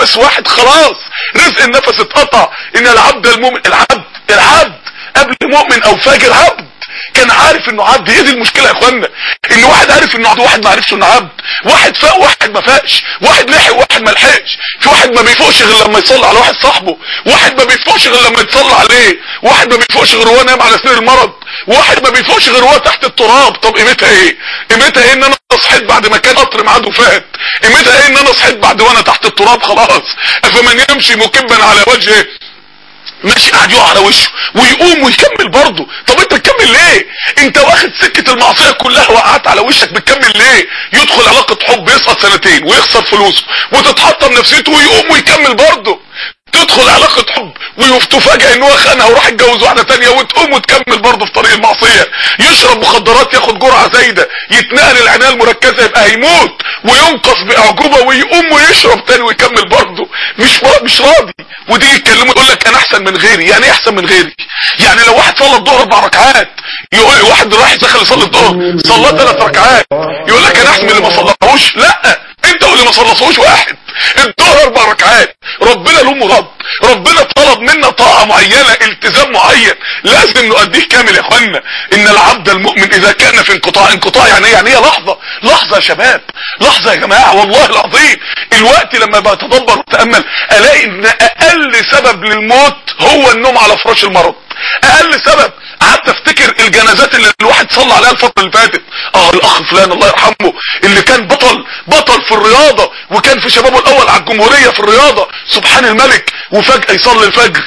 نفس واحد خلاص رزق النفس اتقطع ان العبد المؤمن العبد العبد قبل مؤمن او فاجر عبد كان عارف انه عبد هي دي المشكله يا اخوانا ان واحد عارف انه عبد واحد ما عرفش انه عبد واحد فاق واحد ما فاقش واحد لحق واحد ما لحقش في واحد ما بيفوقش غير لما يصلي على واحد صاحبه واحد ما بيفوقش غير لما يتصلى عليه واحد ما بيفوقش غير وهو نايم على سرير المرض واحد ما بيفوقش غير وهو تحت التراب طب قيمتها ايه قيمتها ايه ان انا صحيت بعد ما كان قطر ميعاده فات قيمتها ايه ان انا صحيت بعد وانا تحت التراب خلاص افمن يمشي مكبا على وجهه ماشي قاعد يقع على وشه ويقوم ويكمل برضه طب انت بتكمل ليه انت واخد سكة المعصية كلها وقعت على وشك بتكمل ليه يدخل علاقة حب يسقط سنتين ويخسر فلوسه وتتحطم نفسيته ويقوم ويكمل برضه تدخل علاقة حب وتفاجئ ان هو خانها وراح يتجوز واحدة تانية وتقوم وتكمل برضه في طريق المعصية يشرب مخدرات ياخد جرعة زايدة يتنقل العناية المركزة يبقى هيموت وينقص باعجوبة ويقوم ويشرب تاني ويكمل برضه مش مش راضي وتيجي تكلمه يقول لك انا احسن من غيري يعني ايه احسن من غيري يعني لو واحد صلى الظهر اربع ركعات يقول واحد راح يدخل يصلي الظهر صلى ثلاث ركعات يقول لك انا احسن من اللي ما صلاهوش لا انت واللي ما صلصوش واحد الظهر اربع ركعات ربنا له مراد ربنا طلب منا طاعة معينة التزام معين لازم نؤديه كامل يا اخوانا ان العبد المؤمن اذا كان في انقطاع انقطاع يعني ايه يعني هي لحظة لحظة يا شباب لحظة يا جماعة والله العظيم الوقت لما بتدبر وتأمل الاقي ان اقل سبب للموت هو النوم على فراش المرض اقل سبب قعدت افتكر الجنازات اللي الواحد صلى عليها الفتره اللي فاتت اه الاخ فلان الله يرحمه اللي كان بطل بطل في الرياضه وكان في شبابه الاول على الجمهوريه في الرياضه سبحان الملك وفجاه يصلي الفجر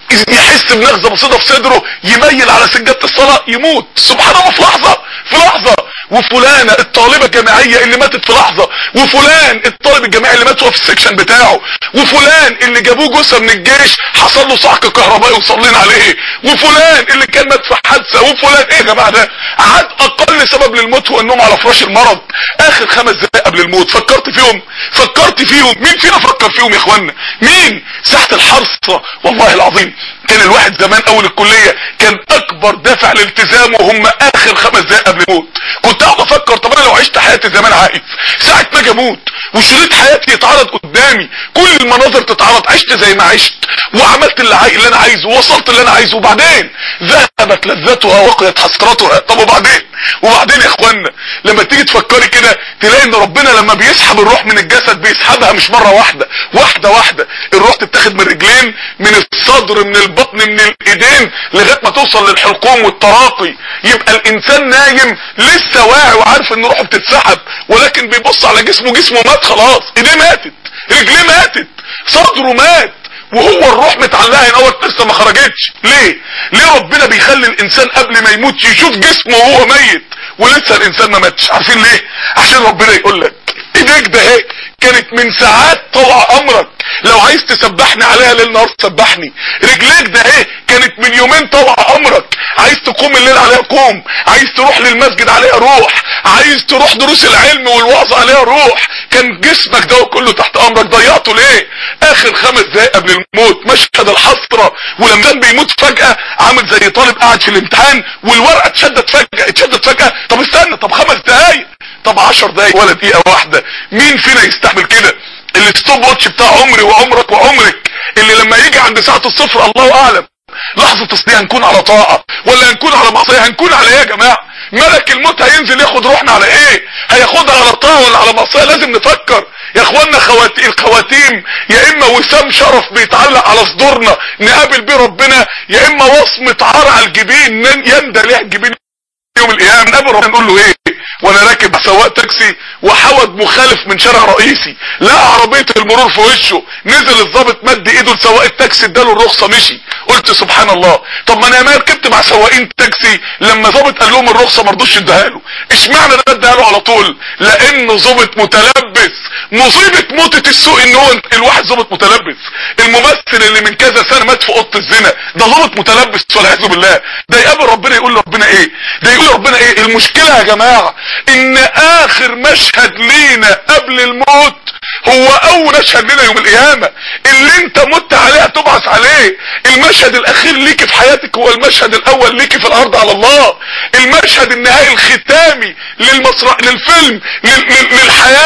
يحس بنغزه بسيطه في صدره يميل على سجاده الصلاه يموت سبحان الله في لحظه في لحظه وفلانة الطالبة الجامعية اللي ماتت في لحظة وفلان الطالب الجامعي اللي مات هو في السكشن بتاعه وفلان اللي جابوه جثة من الجيش حصل له صعق كهربائي وصلين عليه وفلان اللي كان مات في حادثة وفلان ايه يا جماعة ده عاد اقل سبب للموت هو النوم على فراش المرض اخر خمس دقايق قبل الموت فكرت فيهم فكرت فيهم مين فينا فكر فيهم يا اخوانا مين ساحة الحرصة والله العظيم كان الواحد زمان اول الكلية كان اكبر دافع لالتزامه هم اخر خمس دقايق قبل الموت كنت اقعد افكر طب انا لو عشت حياتي زمان عائف ساعة ما اجي اموت وشريط حياتي يتعرض قدامي كل المناظر تتعرض عشت زي ما عشت وعملت اللي, عاي... اللي انا عايزه ووصلت اللي انا عايزه وبعدين ذهبت لذتها وقيت حسرتها طب وبعدين وبعدين يا اخوانا لما تيجي تفكري كده تلاقي ان ربنا لما بيسحب الروح من الجسد بيسحبها مش مرة واحدة واحدة واحدة الروح تتاخد من الرجلين من الصدر من البطن من الايدين لغاية ما توصل للحلقوم والتراقي يبقى الانسان نايم لسه واعي وعارف ان روحه بتتسحب ولكن بيبص على جسمه جسمه مات خلاص ايديه ماتت رجليه ماتت صدره مات وهو الروح متعلقه هنا هو لسه ما خرجتش ليه ليه ربنا بيخلي الانسان قبل ما يموت يشوف جسمه وهو ميت ولسه الانسان ما ماتش عارفين ليه عشان ربنا يقول لك ايديك ده اهي كانت من ساعات طوع امرك لو عايز تسبحني عليها ليل نهار تسبحني رجليك ده ايه كانت من يومين طوع امرك عايز تقوم الليل عليها قوم عايز تروح للمسجد عليها روح عايز تروح دروس العلم والوعظ عليها روح كان جسمك ده كله تحت امرك ضيعته ليه اخر خمس دقايق قبل الموت مشهد الحسرة ولما كان بيموت فجأة عامل زي طالب قاعد في الامتحان والورقة اتشدت فجأة اتشدت فجأة طب استنى طب خمس دقايق طب عشر دقايق ولا دقيقة واحدة مين فينا يستحمل كده الستوب واتش بتاع عمري وعمرك وعمرك اللي لما يجي عند ساعة الصفر الله اعلم لحظة تصديق هنكون على طاعة ولا هنكون على معصية هنكون على ايه يا جماعة ملك الموت هينزل ياخد روحنا على ايه هياخدها على طاعة ولا على معصية لازم نفكر يا اخوانا خواتي الخواتيم يا اما وسام شرف بيتعلق على صدورنا نقابل بيه ربنا يا اما وصمة عار على الجبين يندى ليها الجبين يوم القيامة نقابل ربنا نقول له ايه وانا راكب سواق تاكسي وحود مخالف من شارع رئيسي لا عربية المرور في وشه نزل الضابط مد ايده لسواق التاكسي اداله الرخصة مشي قلت سبحان الله طب ما انا ما ركبت مع سواقين تاكسي لما ضابط قال لهم الرخصة ما رضوش اداها له اشمعنى ده اداها له على طول لانه ضابط متلبس مصيبة موتة السوق ان هو الواحد ضابط متلبس الممثل اللي من كذا سنة مات في اوضه الزنا ده ضابط متلبس والعياذ بالله ده يقابل ربنا يقول لربنا ايه ده يقول لربنا ايه المشكلة يا جماعة ان اخر مشهد لينا قبل الموت هو اول مشهد لنا يوم القيامة اللي انت مت عليه تبعث عليه المشهد الاخير ليك في حياتك هو المشهد الاول ليك في الارض على الله المشهد النهائي الختامي للمسرح للفيلم لل... لل... للحياة للأ...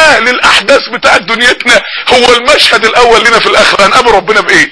الاحداث بتاعت دنيتنا هو المشهد الاول لنا في الاخره هنقابل ربنا بايه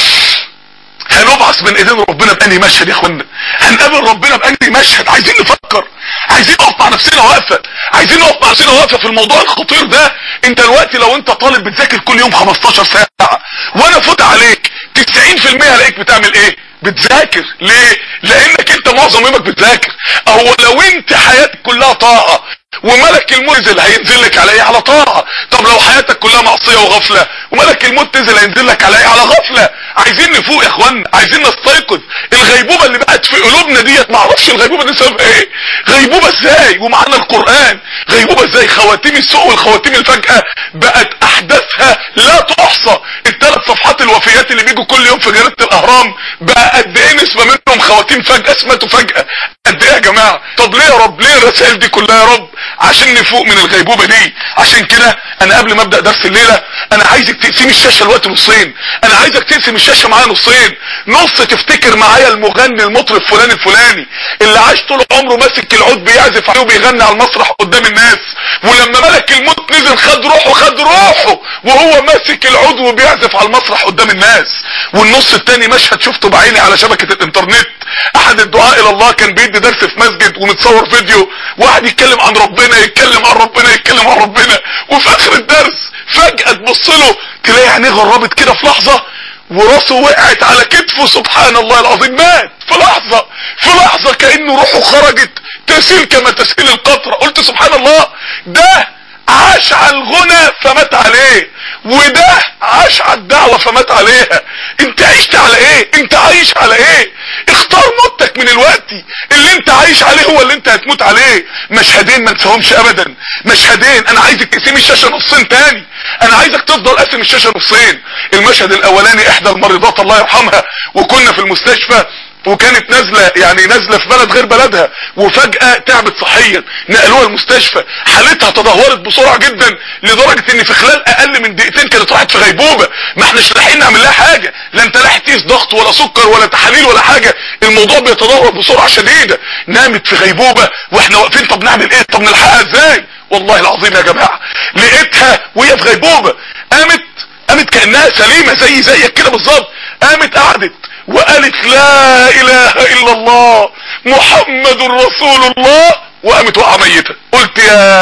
هنبعث من ايدين ربنا بأني مشهد يا اخوانا هنقابل ربنا بأني مشهد عايزين نفكر عايزين نقف مع نفسنا واقفه عايزين نقف مع نفسنا واقفه في الموضوع الخطير ده انت دلوقتي لو انت طالب بتذاكر كل يوم 15 ساعه وانا فوت عليك 90% هلاقيك بتعمل ايه بتذاكر ليه لانك انت معظم يومك بتذاكر هو لو انت حياتك كلها طاعه وملك الموت نزل هينزل لك على ايه على طاعه طب لو حياتك كلها معصيه وغفله وملك الموت نزل هينزل لك على ايه على غفله عايزين نفوق يا اخوانا عايزين نستيقظ الغيبوبه اللي بقت في قلوبنا ديت ما اعرفش الغيبوبه دي سببها ايه غيبوبه ازاي ومعانا القران غيبوبه ازاي خواتيم السوء والخواتيم الفجاه بقت احداثها لا تحصى الثلاث صفحات الوفيات اللي بيجوا كل يوم في جريده الاهرام بقى قد ايه نسبه منهم خواتيم فجاه اسمته فجاه قد ايه يا جماعه طب ليه يا رب ليه الرسائل دي كلها يا رب عشان نفوق من الغيبوبه دي عشان كده انا قبل ما ابدا درس الليله انا عايزك تقسم الشاشه الوقت نصين انا عايزك تقسم الشاشه معايا نصين نص تفتكر معايا المغني المطرب فلان الفلاني اللي عاش طول عمره ماسك العود بيعزف عليه وبيغني على المسرح قدام الناس ولما ملك الموت نزل خد روحه خد روحه وهو ماسك العود وبيعزف على المسرح قدام الناس والنص التاني مشهد شفته بعيني على شبكه الانترنت احد الدعاء الى الله كان بيدي درس في مسجد ومتصور فيديو واحد يتكلم عن ربنا يتكلم عن ربنا يتكلم عن ربنا وفي اخر الدرس فجأة تبص له تلاقي عينيه غربت كده في لحظة وراسه وقعت على كتفه سبحان الله العظيم مات في لحظة في لحظة كأنه روحه خرجت تسيل كما تسيل القطرة قلت سبحان الله ده عاش على الغنى فمات عليه وده عاش على الدعوة فمات عليها انت عشت على ايه انت عايش على ايه اختار موتك من الوقت اللي انت عايش عليه هو اللي انت هتموت عليه مشهدين ما انساهمش ابدا مشهدين انا عايزك تقسم الشاشة نصين تاني انا عايزك تفضل قاسم الشاشة نصين المشهد الاولاني احدى المريضات الله يرحمها وكنا في المستشفى وكانت نازلة يعني نازلة في بلد غير بلدها وفجأة تعبت صحيا نقلوها المستشفى حالتها تدهورت بسرعة جدا لدرجة ان في خلال اقل من دقيقتين كانت راحت في غيبوبة ما احناش لاحقين نعمل لها حاجة لا انت لاحق تقيس ضغط ولا سكر ولا تحاليل ولا حاجة الموضوع بيتدهور بسرعة شديدة نامت في غيبوبة واحنا واقفين طب نعمل ايه طب نلحقها ازاي والله العظيم يا جماعة لقيتها وهي في غيبوبة قامت قامت كأنها سليمة زي زيك كده بالظبط قامت قعدت وقالت لا اله الا الله محمد رسول الله وقامت وقع ميتة قلت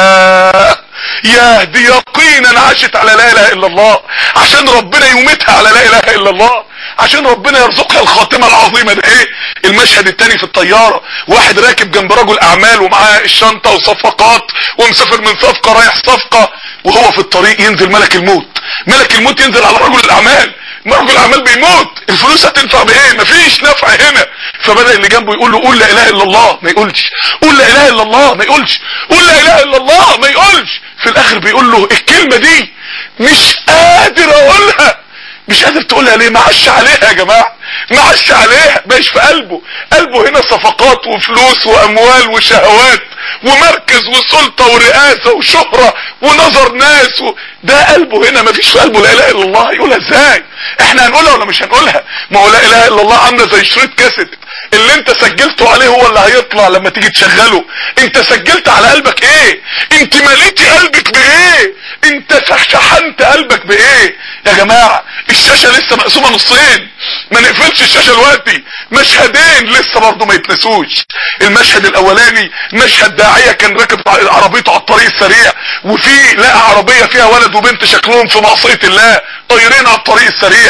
يا يا دي يقينا عاشت على لا اله الا الله عشان ربنا يميتها على لا اله الا الله عشان ربنا يرزقها الخاتمة العظيمة ده ايه المشهد التاني في الطيارة واحد راكب جنب رجل اعمال ومعاه الشنطة وصفقات ومسافر من صفقة رايح صفقة وهو في الطريق ينزل ملك الموت ملك الموت ينزل على رجل الاعمال رجل الاعمال بيموت الفلوس هتنفع بايه مفيش نفع هنا فبدأ اللي جنبه يقول له قول لا اله الا الله ما يقولش قول لا اله الا الله ما يقولش قول لا اله الا الله ما يقولش في الاخر بيقول له الكلمة دي مش قادر اقولها مش قادر تقولها ليه معش عليها يا جماعة معش عليها باش في قلبه قلبه هنا صفقات وفلوس واموال وشهوات ومركز وسلطة ورئاسة وشهرة ونظر ناس و... ده قلبه هنا مفيش في قلبه لا اله الا الله يقولها ازاي احنا هنقولها ولا مش هنقولها ما هو لا اله الا الله عامله زي شريط كاسيت اللي انت سجلته عليه هو اللي هيطلع لما تيجي تشغله انت سجلت على قلبك ايه انت مليتي قلبك بايه انت شحنت قلبك بايه يا جماعة الشاشة لسه مقسومة نصين ما نقفلش الشاشة دلوقتي مشهدين لسه برضه ما يتنسوش المشهد الاولاني مشهد داعية كان راكب عربيته على الطريق السريع وفي لقى عربية فيها ولد وبنت شكلهم في معصية الله طايرين على الطريق السريع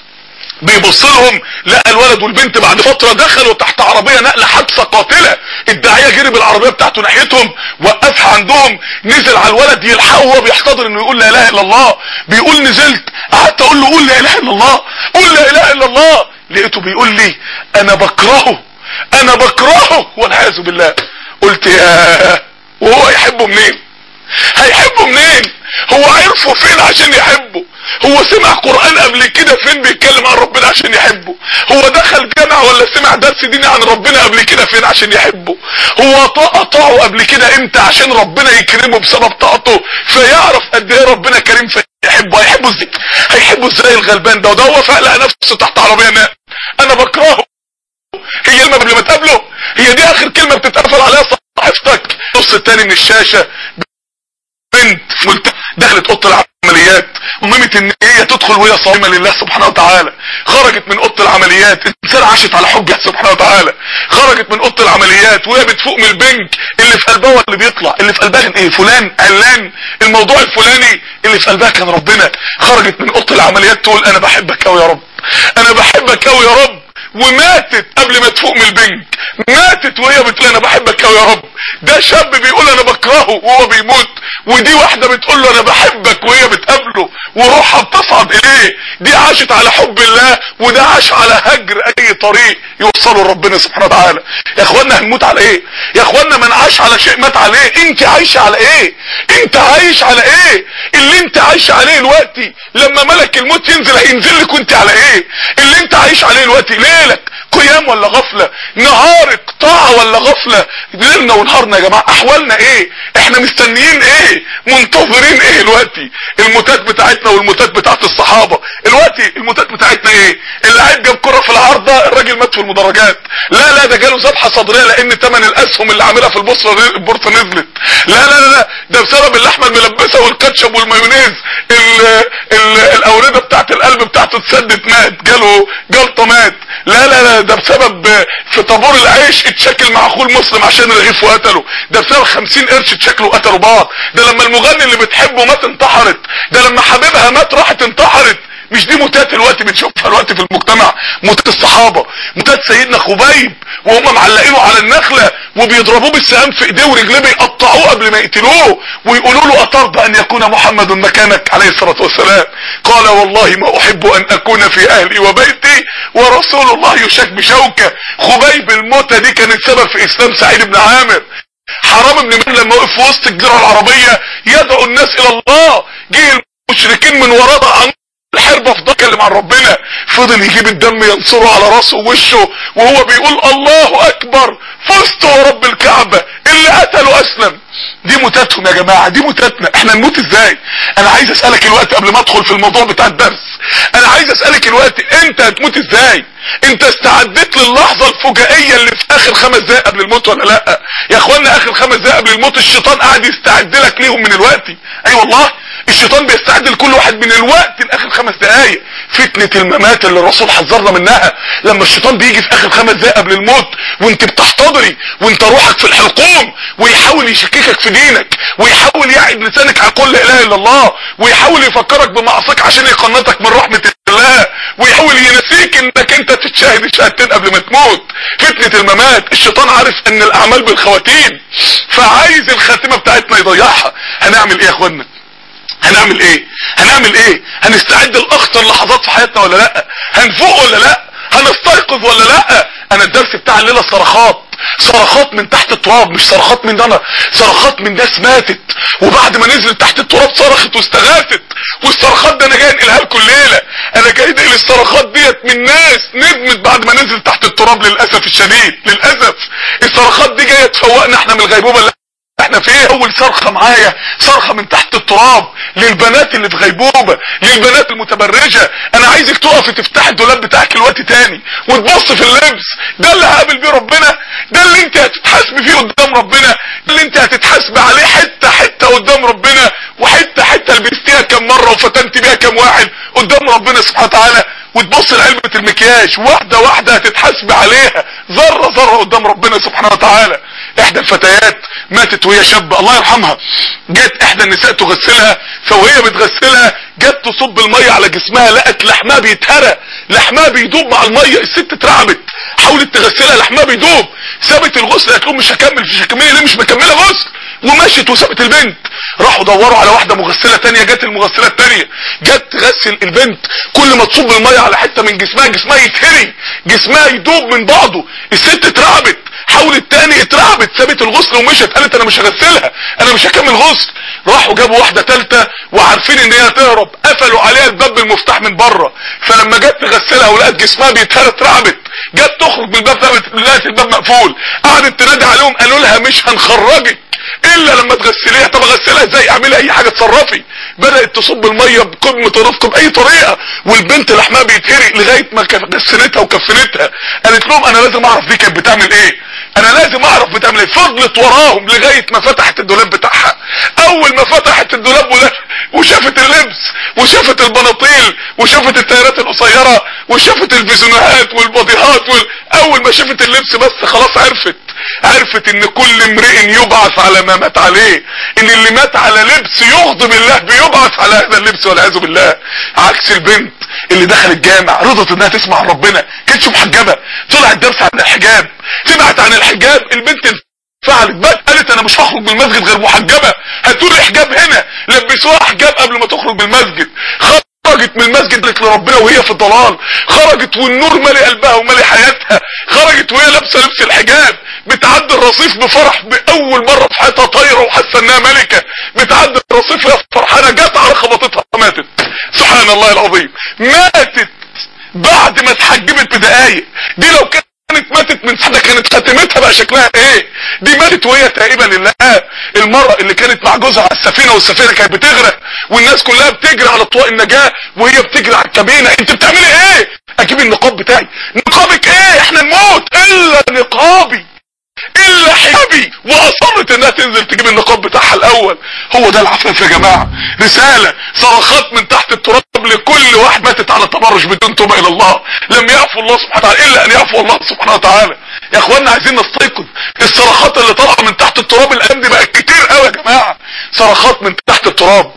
بيبص لهم لقى الولد والبنت بعد فترة دخلوا تحت عربية نقل حادثة قاتلة الداعية جري بالعربية بتاعته ناحيتهم وقفها عندهم نزل على الولد يلحقه وهو بيحتضر انه يقول لا اله الا الله بيقول نزلت قعدت اقول له قول لا اله الا الله قول لا اله الا الله لقيته بيقول لي انا بكرهه انا بكرهه والعياذ بالله قلت يا وهو يحبه منين هيحبه منين هو عرفه فين عشان يحبه هو سمع قرآن قبل كده فين بيتكلم عن ربنا عشان يحبه هو دخل جامع ولا سمع درس ديني عن ربنا قبل كده فين عشان يحبه هو طاعه قبل كده امتى عشان ربنا يكرمه بسبب طاعته فيعرف قد ايه ربنا كريم فيحبه هيحبه ازاي هيحبه ازاي الغلبان ده وده هو فقلق نفسه تحت عربيه نقل انا بكرهه هي كلمه قبل ما تقابله هي دي اخر كلمه بتتقفل عليها صحيفتك النص التاني من الشاشه بنت دخلت اوضه العمليات وممت ان هي تدخل وهي صائمه لله سبحانه وتعالى خرجت من اوضه العمليات انسان عاشت على حب سبحانه وتعالى خرجت من اوضه العمليات وهي بتفوق من البنك اللي في قلبها هو اللي بيطلع اللي في قلبها كان ايه فلان علان الموضوع الفلاني اللي في قلبها كان ربنا خرجت من اوضه العمليات تقول انا بحبك قوي يا رب انا بحبك قوي يا رب وماتت قبل ما تفوق من البنك ماتت وهي بتقول انا بحبك قوي يا رب ده شاب بيقول انا بكرهه وهو بيموت ودي واحدة بتقول له انا بحبك وهي بتقابله وروحها بتصعد اليه دي عاشت على حب الله وده عاش على هجر اي طريق يوصله لربنا سبحانه وتعالى يا اخوانا هنموت على ايه يا اخوانا من عاش على شيء مات عليه انت عايش على ايه انت عايش على ايه اللي انت عايش عليه دلوقتي لما ملك الموت ينزل هينزل لك وانت على ايه اللي انت عايش عليه دلوقتي ليلك قيام ولا غفلة نهارك طاعة ولا غفلة ليلنا ونهارنا يا جماعة احوالنا ايه احنا مستنيين ايه منتظرين ايه دلوقتي الموتات بتاعتنا والموتات بتاعت الصحابة دلوقتي الموتات بتاعتنا ايه اللعيب جاب كرة في العارضة الراجل مات في المدرجات لا لا ده جاله ذبحة صدرية لان ثمن الاسهم اللي عاملها في البورصة البورصة نزلت لا لا لا لا ده بسبب اللحمة الملبسة والكاتشب والمايونيز ال ال الاوردة بتاعت القلب بتاعته اتسدت مات جاله جلطة مات لا لا لا ده بسبب في طابور العيش اتشكل مع اخوه المسلم عشان الرغيف وقتله ده بسبب خمسين قرش اتشكلوا وقتلوا بعض ده لما المغني اللي بتحبه مات انتحرت ده لما حبيبها مات راحت انتحرت مش دي موتات الوقت بنشوفها الوقت في المجتمع موتات الصحابة موتات سيدنا خبيب وهم معلقينه على النخلة وبيضربوه بالسهام في ايديه ورجليه بيقطعوه قبل ما يقتلوه ويقولوا له اترضى ان يكون محمد مكانك عليه الصلاة والسلام قال والله ما احب ان اكون في اهلي وبيتي ورسول الله يشك بشوكة خبيب الموتة دي كانت سبب في اسلام سعيد بن عامر حرام بن من لما وقف في وسط الجزيرة العربية يدعو الناس الى الله جه المشركين من وراه عن الحربة فضل يتكلم عن ربنا فضل يجيب الدم ينصره على راسه ووشه وهو بيقول الله اكبر فزت ورب الكعبة اللي قتله اسلم دي موتاتهم يا جماعة دي موتاتنا احنا نموت ازاي انا عايز اسألك الوقت قبل ما ادخل في الموضوع بتاع الدرس انا عايز اسألك الوقت انت هتموت ازاي انت استعدت للحظة الفجائية اللي في اخر خمس دقايق قبل الموت ولا لا يا اخوانا اخر خمس دقايق قبل الموت الشيطان قاعد يستعد لك ليهم من الوقت اي أيوة والله الشيطان بيستعد لكل واحد من الوقت لاخر خمس دقايق فتنة الممات اللي الرسول حذرنا منها لما الشيطان بيجي في اخر خمس دقايق قبل الموت وانت بتحتضري وانت روحك في الحلقوم ويحاول يشككك في دينك ويحاول يعد لسانك على قول لا اله الا الله ويحاول يفكرك بمعصيك عشان يقنطك من رحمة الله ويحاول ينسيك انك انت تتشاهد الشهادتين قبل ما تموت فتنة الممات الشيطان عارف ان الاعمال بالخواتيم فعايز الخاتمة بتاعتنا يضيعها هنعمل ايه يا اخوانا هنعمل ايه هنعمل ايه هنستعد لاخطر لحظات في حياتنا ولا لا هنفوق ولا لا هنستيقظ ولا لا انا الدرس بتاع الليله صرخات صرخات من تحت التراب مش صرخات من انا صرخات من ناس ماتت وبعد ما نزلت تحت التراب صرخت واستغاثت والصرخات ده انا جاي انقلها لكم الليله انا جاي انقل الصرخات ديت من ناس ندمت بعد ما نزلت تحت التراب للاسف الشديد للاسف الصرخات دي جايه تفوقنا احنا من الغيبوبه اللي احنا في ايه اول صرخة معايا صرخة من تحت التراب للبنات اللي في غيبوبة للبنات المتبرجة انا عايزك تقفي تفتح الدولاب بتاعك الوقت تاني وتبص في اللبس ده اللي هقابل بيه ربنا ده اللي انت هتتحاسبي فيه قدام ربنا ده اللي انت هتتحاسبي عليه حتة حتة قدام ربنا وحتة حتة لبستيها كم مرة وفتنت بيها كم واحد قدام ربنا سبحانه وتعالى وتبص لعلبة المكياج واحدة واحدة هتتحاسب عليها ذرة ذرة قدام ربنا سبحانه وتعالى احدى الفتيات ماتت وهي شابة الله يرحمها جت احدى النساء تغسلها فوهي بتغسلها جت تصب المية على جسمها لقت لحمها بيتهرى لحمها بيدوب مع المية الست اترعبت حاولت تغسلها لحمها بيدوب سابت الغسل قالت لهم مش هكمل مش هكمل ليه مش مكمله غسل ومشت وسابت البنت راحوا دوروا على واحده مغسله تانية جت المغسله التانية جت تغسل البنت كل ما تصب الميه على حته من جسمها جسمها يتهري جسمها يدوب من بعضه الست اترعبت حاولت تاني اترعبت سابت الغسل ومشت قالت انا مش هغسلها انا مش هكمل غسل راحوا جابوا واحده ثالثه وعارفين ان هي هتهرب قفلوا عليها الباب بالمفتاح من بره فلما جت تغسلها ولقت جسمها بيتهرى اترعبت جت تخرج من الباب لقت الباب مقفول قعدت تنادي عليهم قالوا لها مش هنخرجك الا لما تغسليها طب اغسلها ازاي اعملي اي حاجه تصرفي بدات تصب الميه بقمه رفق باي طريقه والبنت لحمها لحمها بيتهرق لغايه ما غسلتها وكفنتها قالت لهم انا لازم اعرف دي كانت بتعمل ايه انا لازم اعرف بتعمل ايه فضلت وراهم لغايه ما فتحت الدولاب بتاعها اول ما فتحت الدولاب وشافت اللبس وشافت البناطيل وشافت التيارات القصيره وشافت الفيزونات والبوديهات وال... اول ما شافت اللبس بس خلاص عرفت عرفت ان كل امرئ يبعث على ما مات عليه ان اللي مات على لبس يغضب الله بيبعث على هذا اللبس والعياذ بالله عكس البنت اللي دخل الجامع رضت انها تسمع ربنا كانتش محجبه طلعت درس عن الحجاب سمعت عن الحجاب البنت فعلت بقى قالت انا مش هخرج من المسجد غير محجبه هاتوا لي حجاب هنا لبسوها حجاب قبل ما تخرج من المسجد خرجت من المسجد قالت لربنا وهي في الضلال خرجت والنور مالي قلبها ومالي حياتها خرجت وهي لابسه لبس الحجاب بتعدي الرصيف بفرح باول مره في حياتها طايره وحاسه انها ملكه بتعدي الرصيف وهي فرحانه جت على خبطتها ماتت سبحان الله العظيم ماتت بعد ما اتحجبت بدقايق دي لو كانت ماتت من سنه كانت خاتمتها بقى شكلها ايه دي ماتت وهي تائبه لله المرأة اللي كانت مع جوزها على السفينة والسفينة كانت بتغرق والناس كلها بتجري على طواق النجاة وهي بتجري على الكابينة انت بتعملي ايه اجيب النقاب بتاعي نقابك ايه احنا نموت الا نقابي الا حجابي واصرت انها تنزل تجيب النقاب بتاعها الاول هو ده العفاف يا جماعة رسالة صرخات من تحت التراب لكل واحد ماتت على التبرج بدون توبة الى الله لم يعفو الله سبحانه وتعالى الا ان يعفو الله سبحانه وتعالى يا اخوانا عايزين نستيقظ الصرخات اللي طالعه من تحت التراب الايام دي بقت كتير قوي يا جماعه صرخات من تحت التراب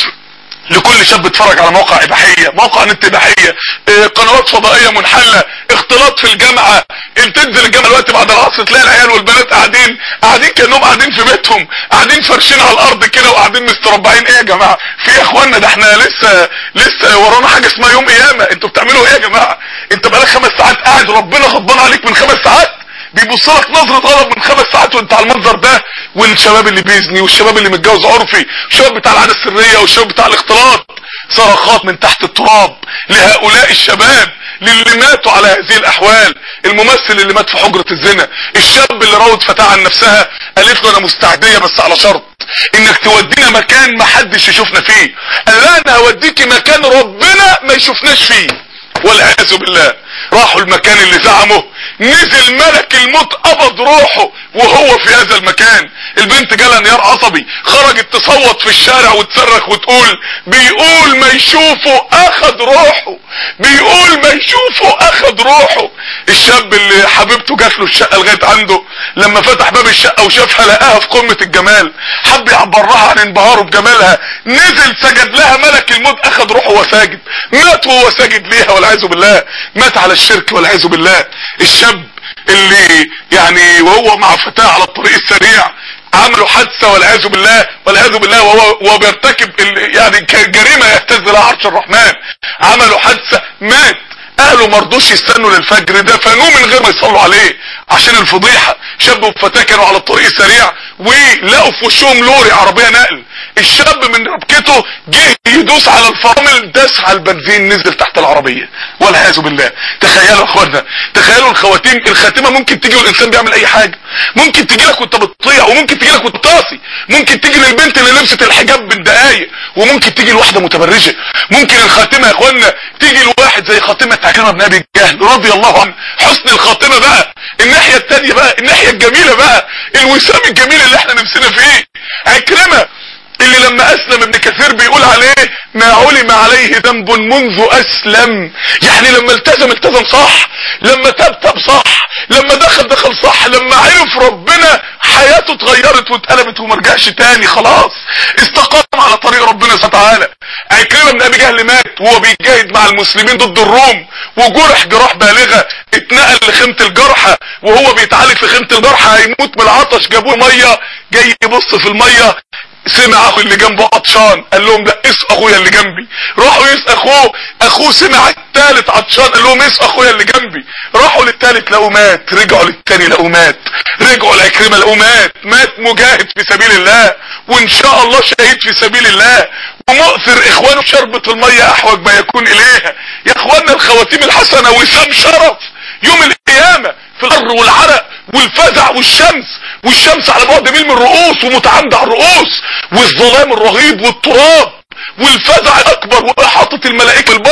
لكل شاب اتفرج على موقع اباحيه موقع نت اباحيه اه قنوات فضائيه منحله اختلاط في الجامعه تنزل الجامعه دلوقتي بعد العصر تلاقي العيال والبنات قاعدين قاعدين كانهم قاعدين في بيتهم قاعدين فرشين على الارض كده وقاعدين مستربعين ايه يا جماعه في يا اخوانا ده احنا لسه لسه ورانا حاجه اسمها يوم قيامه انتوا بتعملوا ايه يا جماعه انت بقالك خمس ساعات قاعد ربنا غضبان عليك من خمس ساعات بيبص لك نظرة غضب من خمس ساعات وانت على المنظر ده والشباب اللي بيزني والشباب اللي متجوز عرفي والشباب بتاع العادة السرية والشباب بتاع الاختلاط صرخات من تحت التراب لهؤلاء الشباب للي ماتوا على هذه الاحوال الممثل اللي مات في حجرة الزنا الشاب اللي راود فتاة عن نفسها قالت له انا مستعدية بس على شرط انك تودينا مكان ما حدش يشوفنا فيه قال لا انا هوديكي مكان ربنا ما يشوفناش فيه والعياذ بالله راحوا المكان اللي زعمه نزل ملك الموت قبض روحه وهو في هذا المكان البنت جالها انهيار عصبي خرجت تصوت في الشارع وتصرخ وتقول بيقول ما يشوفه اخد روحه بيقول ما يشوفه اخد روحه الشاب اللي حبيبته جات له الشقه لغايه عنده لما فتح باب الشقه وشافها لقاها في قمه الجمال حب يعبر لها عن انبهاره بجمالها نزل سجد لها ملك الموت اخد روحه وهو ساجد مات وهو ساجد ليها والعياذ بالله مات على الشرك والعياذ بالله الشاب اللي يعني وهو مع فتاة على الطريق السريع عملوا حادثة والعياذ بالله والعياذ بالله وهو, وهو بيرتكب يعني جريمة يهتز لها عرش الرحمن عملوا حادثة مات اهله مرضوش يستنوا للفجر دفنوه من غير ما يصلوا عليه عشان الفضيحة شاب وفتاة كانوا على الطريق السريع ولقوا في وشهم لوري عربية نقل الشاب من ربكته جه يدوس على الفرامل داس على البنزين نزل تحت العربية والعياذ بالله تخيلوا يا اخوانا تخيلوا الخواتيم الخاتمة ممكن تيجي والانسان بيعمل اي حاجة ممكن تيجي لك وانت بتطيع وممكن تيجي لك وانت طاسي ممكن تيجي للبنت اللي لبست الحجاب بالدقايق وممكن تيجي لواحدة متبرجة ممكن الخاتمة يا اخوانا تيجي لواحد زي خاتمة عكرمة بن ابي جهل رضي الله عنه حسن الخاتمة بقى الناحية التانية بقى الناحية الجميلة بقى الوسام الجميل اللي احنا نفسنا فيه عكرمة اللي لما اسلم ابن كثير بيقول عليه ما علم عليه ذنب منذ اسلم يعني لما التزم التزم صح لما تاب تاب صح لما دخل دخل صح لما عرف ربنا حياته اتغيرت واتقلبت وما رجعش تاني خلاص استقام على طريق ربنا سبحانه وتعالى عكرمه بن ابي جهل مات وهو بيجاهد مع المسلمين ضد الروم وجرح جراح بالغه اتنقل لخيمه الجرحى وهو بيتعالج في خيمه الجرحى هيموت من العطش جابوه ميه جاي يبص في الميه سمع اخو اللي جنبه عطشان قال لهم لا اسقوا اخويا اللي جنبي راحوا يسقوا اخوه اخوه سمع التالت عطشان قال لهم اسقوا اخويا اللي جنبي راحوا للتالت لقوا مات رجعوا للتاني لقوا مات رجعوا لعكرمه لقوا مات مات مجاهد في سبيل الله وان شاء الله شهيد في سبيل الله ومؤثر اخوانه شربة المية احوج ما يكون اليها يا اخوانا الخواتيم الحسنة وسام شرف يوم القيامة في الحر والعرق والفزع والشمس والشمس على بعد ميل من الرؤوس ومتعامدة على الرؤوس والظلام الرهيب والتراب والفزع الاكبر واحاطة الملائكة البشر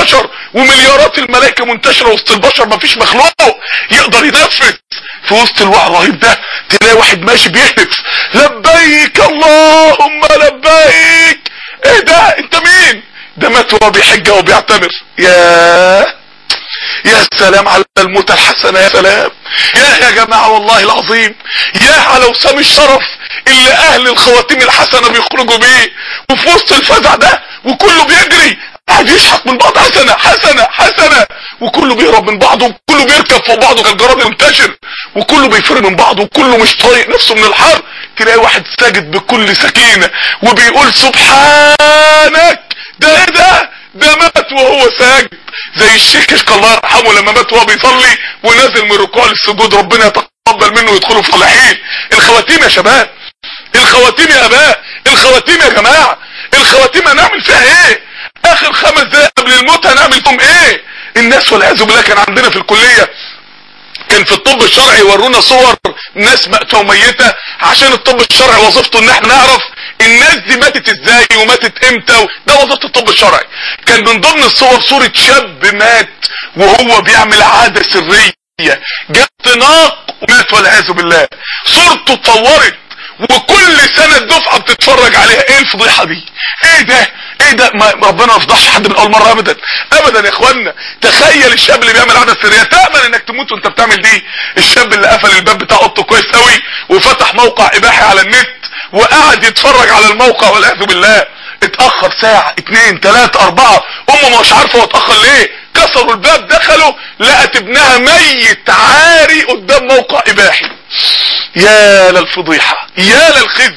ومليارات الملائكة منتشرة وسط البشر مفيش مخلوق يقدر ينفذ في وسط الوعي الرهيب ده تلاقي واحد ماشي بيهتف لبيك اللهم لبيك ايه ده انت مين ده مات وهو بيحج وبيعتمر يا يا سلام على الموتى الحسنة يا سلام يا يا جماعة والله العظيم يا على وسام الشرف اللي اهل الخواتيم الحسنة بيخرجوا بيه وفي وسط الفزع ده وكله بيجري قاعد يشحط من بعض حسنة حسنة حسنة وكله بيهرب من بعضه وكله بيركب فوق بعضه كالجراد منتشر وكله بيفر من بعضه وكله مش طايق نفسه من الحر تلاقي واحد ساجد بكل سكينة وبيقول سبحانك ده ايه ده ده مات وهو ساجد زي الشيخ كشك الله يرحمه لما مات وهو بيصلي ونازل من الركوع للسجود ربنا يتقبل منه ويدخله في صالحين الخواتيم يا شباب الخواتيم يا اباء الخواتيم يا جماعة الخواتيم هنعمل فيها ايه اخر خمس دقايق قبل الموت هنعمل فيهم ايه الناس والعياذ بالله كان عندنا في الكلية كان في الطب الشرعي يورونا صور ناس مأتة وميتة عشان الطب الشرعي وظيفته ان احنا نعرف الناس دي ماتت ازاي وماتت امتى و... ده وظيفة الطب الشرعي كان من ضمن الصور صورة شاب مات وهو بيعمل عادة سرية جاب طناق ومات والعياذ بالله صورته اتطورت وكل سنة الدفعة بتتفرج عليها ايه الفضيحة دي ايه ده ايه ده ما ربنا ما يفضحش حد من اول مرة ابدا ابدا يا اخوانا تخيل الشاب اللي بيعمل عادة سرية تأمن انك تموت وانت بتعمل دي الشاب اللي قفل الباب بتاع اوضته كويس قوي وفتح موقع اباحي على النت وقعد يتفرج على الموقع والعياذ بالله اتأخر ساعة اتنين تلاتة اربعة امه مش عارفة هو اتأخر ليه كسروا الباب دخلوا لقت ابنها ميت عاري قدام موقع اباحي يا للفضيحة يا للخزي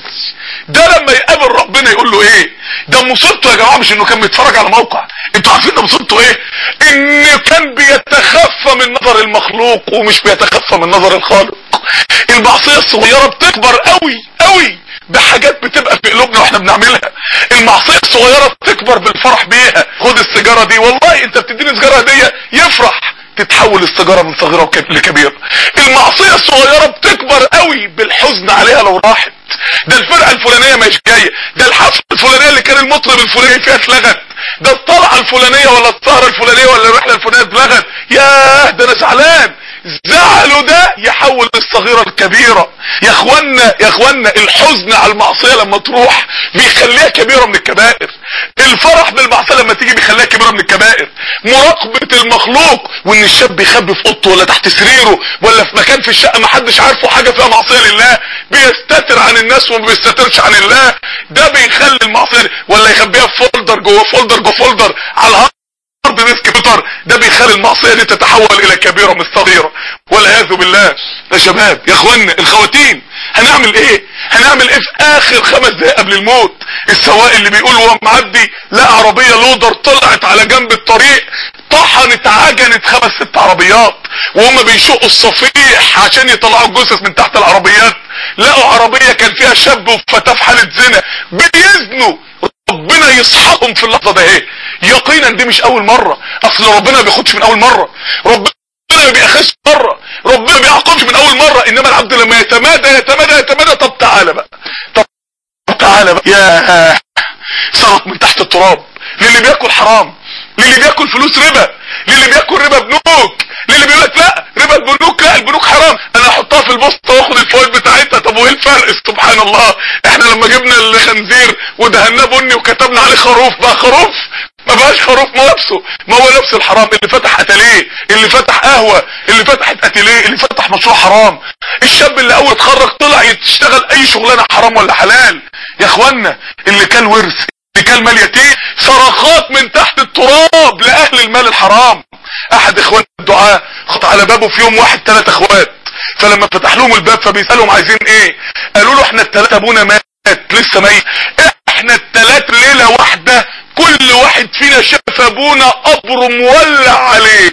ده لما يقابل ربنا يقول له ايه ده مصيبته يا جماعة مش انه كان بيتفرج على موقع انتوا عارفين ده مصيبته ايه انه كان بيتخفى من نظر المخلوق ومش بيتخفى من نظر الخالق المعصية الصغيرة بتكبر قوي قوي بحاجات بتبقى في قلوبنا واحنا بنعملها المعصية الصغيرة بتكبر بالفرح بيها خد السيجارة دي والله انت بتديني سيجارة هدية يفرح تتحول السيجارة من صغيرة لكبيرة المعصية الصغيرة بتكبر قوي بالحزن عليها لو راحت ده الفرقة الفلانية مش جاية ده الحفلة الفلانية اللي كان المطرب الفلاني فيها اتلغت ده الطلعة الفلانية ولا السهرة الفلانية ولا الرحلة الفلانية اتلغت ياه ده انا زعلان زعله ده يحول الصغيرة الكبيرة يا اخوانا يا اخوانا الحزن على المعصية لما تروح بيخليها كبيرة من الكبائر الفرح بالمعصية لما تيجي بيخليها كبيرة من الكبائر مراقبة المخلوق وان الشاب يخبي في اوضته ولا تحت سريره ولا في مكان في الشقة محدش عارفه حاجة فيها معصية لله بيستتر عن الناس وما بيستترش عن الله ده بيخلي المعصية ولا يخبيها في فولدر جوه فولدر جوه فولدر على الهارد هارد ديسك كمبيوتر ده بيخلي المعصية دي تتحول الى كبيرة من صغيرة والعياذ بالله يا شباب يا اخوانا الخواتيم هنعمل ايه هنعمل ايه في اخر خمس دقايق قبل الموت السواق اللي بيقول وهو معدي لقى عربية لودر طلعت على جنب الطريق طحنت عجنت خمس ست عربيات وهم بيشقوا الصفيح عشان يطلعوا الجثث من تحت العربيات لقوا عربية كان فيها شاب وفتاة في حالة زنا بيزنوا ربنا يصحهم في اللحظة ده ايه يقينا دي مش اول مرة اصل ربنا ما بياخدش من اول مرة ربنا ما بيأخذش مرة ربنا ما بيعاقبش من اول مرة انما العبد لما يتمادى يتمادى يتمادى طب تعالى بقى طب تعالى بقى يا سرق من تحت التراب للي بياكل حرام للي بياكل فلوس ربا للي بياكل ربا بنوك للي بيقول لك لا ربا البنوك لا البنوك حرام انا احطها في البوسطه واخد الفوائد بتاعتها طب وايه الفرق سبحان الله احنا لما جبنا الخنزير ودهناه بني وكتبنا عليه خروف بقى خروف ما بقاش خروف ما نفسه ما هو نفس الحرام اللي فتح اتليه اللي فتح قهوة اللي فتحت اتليه اللي فتح مشروع حرام الشاب اللي اول اتخرج طلع يشتغل اي شغلانة حرام ولا حلال يا اخوانا اللي كان ورث اللي كان مال يتيم صرخات من تحت التراب لاهل المال الحرام احد اخوان الدعاء خط على بابه في يوم واحد ثلاث اخوات فلما فتح لهم الباب فبيسألهم عايزين ايه قالوا له احنا الثلاثة ابونا مات لسه ميت احنا الثلاث ليلة واحدة كل واحد فينا شاف ابونا قبر مولع عليه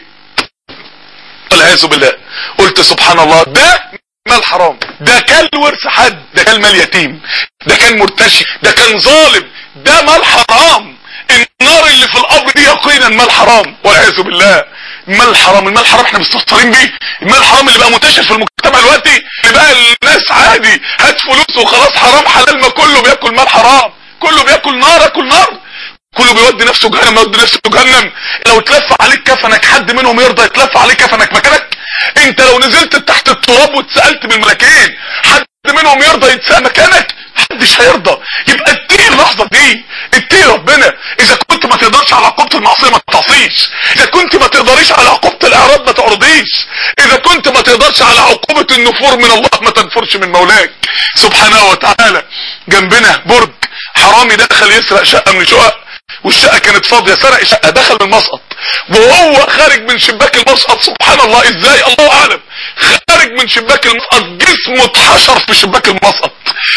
والعياذ بالله قلت سبحان الله ده مال حرام ده كان ورث حد ده كان مال يتيم ده كان مرتشي ده كان ظالم ده مال حرام النار اللي في القبر دي يقينا مال حرام والعياذ بالله المال حرام المال حرام احنا مستهترين بيه المال الحرام اللي بقى منتشر في المجتمع دلوقتي اللي بقى الناس عادي هات فلوس وخلاص حرام حلال ما كله بياكل مال حرام كله بياكل نار اكل نار كله بيودي نفسه جهنم يودي نفسه جهنم لو اتلف عليك كفنك حد منهم يرضى يتلف عليك كفنك مكانك انت لو نزلت تحت التراب واتسالت بالملكين حد منهم يرضى يتسال مكانك محدش هيرضى يبقى اتقي اللحظه دي اتقي ربنا اذا كنت ما تقدرش على عقوبه المعصيه ما تعصيش اذا كنت ما تقدريش على عقوبه الاعراض ما تعرضيش اذا كنت ما تقدرش على عقوبه النفور من الله ما تنفرش من مولاك سبحانه وتعالى جنبنا برج حرامي دخل يسرق شقه من شقق والشقه كانت فاضيه سرق الشقه دخل من المسقط وهو خارج من شباك المسقط سبحان الله ازاي الله اعلم خارج من شباك المسقط جسمه اتحشر في شباك المسقط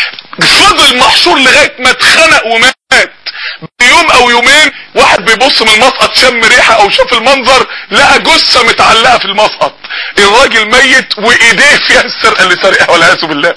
فضل محشور لغايه ما اتخنق ومات بيوم او يومين واحد بيبص من المسقط شم ريحه او شاف المنظر لقى جثه متعلقه في المسقط الراجل ميت وايديه فيها السرقه اللي سرقها والعياذ بالله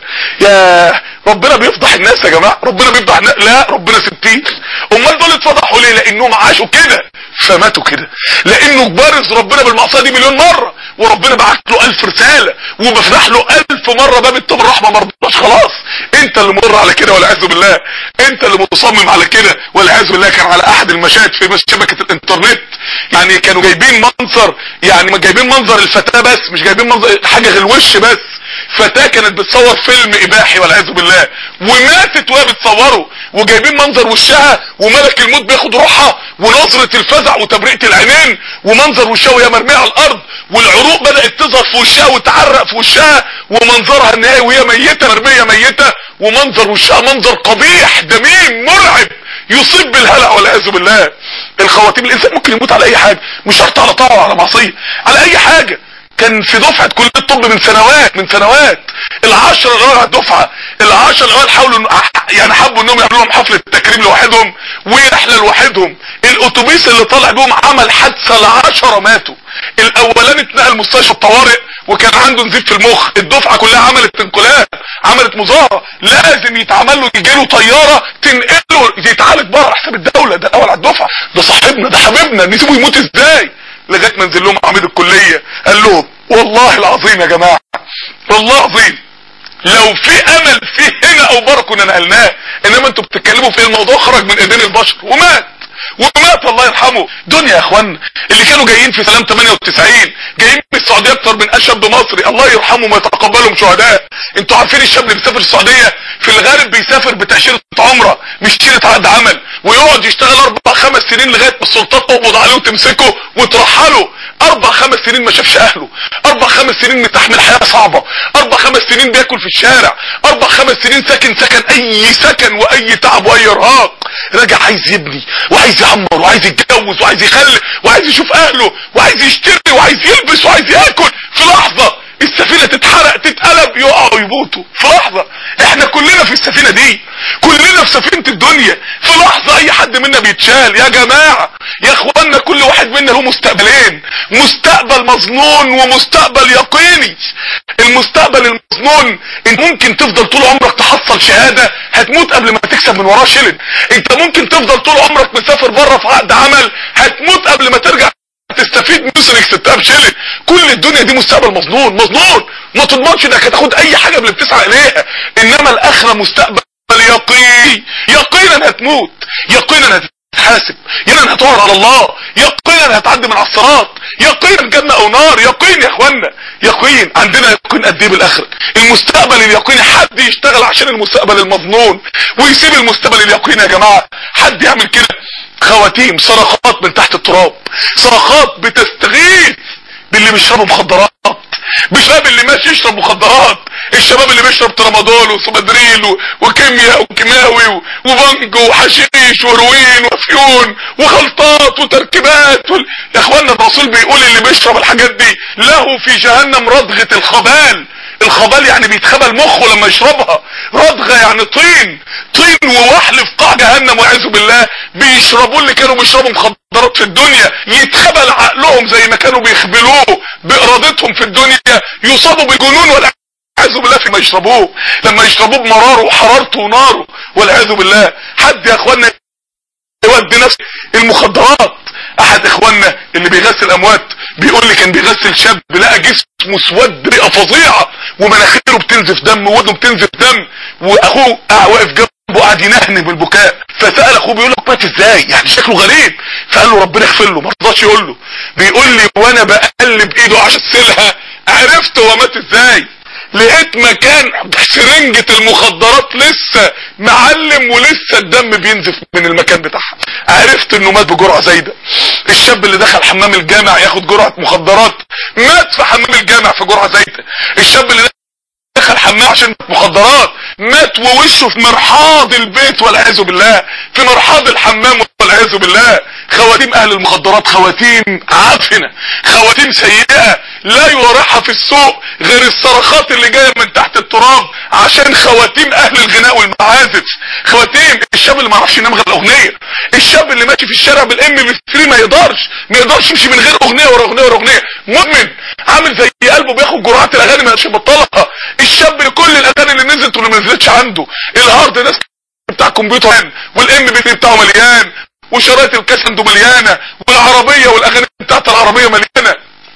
يا ربنا بيفضح الناس يا جماعه ربنا بيفضح الناس لا ربنا ستين امال دول اتفضحوا ليه لانهم عاشوا كده فماتوا كده لانه بارز ربنا بالمعصيه دي مليون مره وربنا بعت له ألف رسالة وبفتح له ألف مرة باب التوبة الرحمة مرضاش خلاص انت اللي مر على كده والعياذ بالله انت اللي مصمم على كده والعياذ بالله كان على احد المشاهد في شبكة الانترنت يعني كانوا جايبين منظر يعني ما جايبين منظر الفتاة بس مش جايبين منظر حاجة غير الوش بس فتاة كانت بتصور فيلم اباحي والعياذ بالله وماتت وهي بتصوره وجايبين منظر وشها وملك الموت بياخد روحها ونظرة الفزع وتبرئة العينين ومنظر وشها وهي مرمية على الارض والعروق بدأت تظهر في وشها وتعرق في وشها ومنظرها النهائي وهي ميتة مرمية ميتة ومنظر وشها منظر قبيح دميم مرعب يصيب بالهلع والعياذ بالله الخواتيم الانسان ممكن يموت على اي حاجة مش شرط على طاعة على معصية على اي حاجة كان في دفعة كلية الطب من سنوات من سنوات العشرة الاوائل على الدفعة العشرة الاوائل حاولوا يعني حبوا انهم يعملوا لهم حفلة تكريم لوحدهم ورحلة لوحدهم الاتوبيس اللي طالع بيهم عمل حادثة العشرة ماتوا الاولاني اتنقل مستشفى الطوارئ وكان عنده نزيف في المخ الدفعة كلها عملت انقلاب عملت مظاهرة لازم يتعمل له يجي له طيارة تنقله يتعالج بره حساب الدولة ده الاول على الدفعة ده صاحبنا ده حبيبنا نسيبه يموت ازاي لغايه ما نزل لهم عميد الكليه قال لهم والله العظيم يا جماعه والله العظيم لو في امل في هنا او بره كنا نقلناه انما انتوا بتتكلموا في الموضوع خرج من ايدين البشر ومات ومات الله يرحمه دنيا يا اخوانا اللي كانوا جايين في سلام 98 جايين من السعوديه اكتر من اشاب مصري الله يرحمهم ويتقبلهم شهداء انتوا عارفين الشاب اللي بيسافر السعوديه في الغالب بيسافر بتاشيره عمره مش تاشيره عقد عمل ويقعد يشتغل اربع خمس سنين لغايه ما السلطات تقبض عليه وتمسكه وترحله اربع خمس سنين ما شافش اهله اربع خمس سنين متحمل حياه صعبه اربع خمس سنين بياكل في الشارع اربع خمس سنين ساكن سكن اي سكن واي تعب واي ارهاق راجع عايز يبني وعايز يعمر وعايز يتجوز وعايز يخلف وعايز يشوف اهله وعايز يشتري وعايز يلبس وعايز ياكل في لحظه السفينة تتحرق تتقلب يقعوا يموتوا في لحظة احنا كلنا في السفينة دي كلنا في سفينة الدنيا في لحظة اي حد منا بيتشال يا جماعة يا اخوانا كل واحد منا له مستقبلين مستقبل مظنون ومستقبل يقيني المستقبل المظنون انت ممكن تفضل طول عمرك تحصل شهادة هتموت قبل ما تكسب من وراه شلن انت ممكن تفضل طول عمرك مسافر بره في عقد عمل هتموت قبل ما ترجع تستفيد من انك ستها بشلن كل الدنيا دي مستقبل مظنون مظنون ما تضمنش انك هتاخد اي حاجة اللي بتسعى اليها انما الاخرة مستقبل يقين يقينا هتموت يقينا هتتحاسب يقينا هتقعد على الله يقينا هتعدي من على الصراط يقينا جنة او نار يقين يا اخوانا يقين عندنا يقين قد ايه بالاخره المستقبل اليقيني حد يشتغل عشان المستقبل المظنون ويسيب المستقبل اليقيني يا جماعه حد يعمل كده خواتيم صرخات من تحت التراب صرخات بتستغيث باللي بيشربوا مخدرات بشباب اللي ماشي يشرب مخدرات الشباب اللي بيشرب ترامادول وسوبادريل وكيمياء وكيماوي وبنج وحشيش وهروين وفيون وخلطات وتركيبات وال... يا اخوانا الرسول بيقول اللي بيشرب الحاجات دي له في جهنم ردغة الخبال الخبال يعني بيتخبل مخه لما يشربها ردغة يعني طين طين ووحل في قاع جهنم والعياذ بالله بيشربوا اللي كانوا بيشربوا مخدرات في الدنيا يتخبل عقلهم زي ما كانوا بيخبلوه بارادتهم في الدنيا يصابوا بجنون والعياذ بالله فيما يشربوه لما يشربوه بمراره وحرارته وناره والعياذ بالله حد يا اخوانا يودي نفسه المخدرات احد اخواننا اللي بيغسل اموات بيقول لي كان بيغسل شاب لقى جسمه مسود رئه فظيعه ومناخيره بتنزف دم وودنه بتنزف دم واخوه واقف جنبه جنبه قاعد ينهن بالبكاء فسال اخوه بيقول له مات ازاي يعني شكله غريب فقال له ربنا يغفر له ما رضاش يقول له بيقول لي وانا بقلب ايده عشان اسيلها عرفت هو مات ازاي لقيت مكان سرنجة المخدرات لسه معلم ولسه الدم بينزف من المكان بتاعها عرفت انه مات بجرعة زايدة الشاب اللي دخل حمام الجامع ياخد جرعة مخدرات مات في حمام الجامع في جرعة زايدة الشاب اللي دخل حمام عشان مخدرات مات ووشه في مرحاض البيت والعياذ بالله في مرحاض الحمام والعياذ بالله خواتيم اهل المخدرات خواتيم عفنة خواتيم سيئة لا يورحها في السوق غير الصرخات اللي جاية من تحت التراب عشان خواتيم اهل الغناء والمعازف خواتيم الشاب اللي ما يعرفش ينام غير الاغنية الشاب اللي ماشي في الشارع بالام بي 3 ما يقدرش ما يقدرش يمشي من غير اغنية ورا اغنية ورا اغنية مدمن عامل زي قلبه بياخد جرعات الاغاني ما يقدرش يبطلها الشاب اللي كل الاغاني اللي نزلت واللي ما نزلتش عنده الهارد ديسك بتاع الكمبيوتر والام بي 3 بتاعه مليان وشرايط الكاس عنده مليانه والعربيه والاغاني بتاعت العربيه مليانه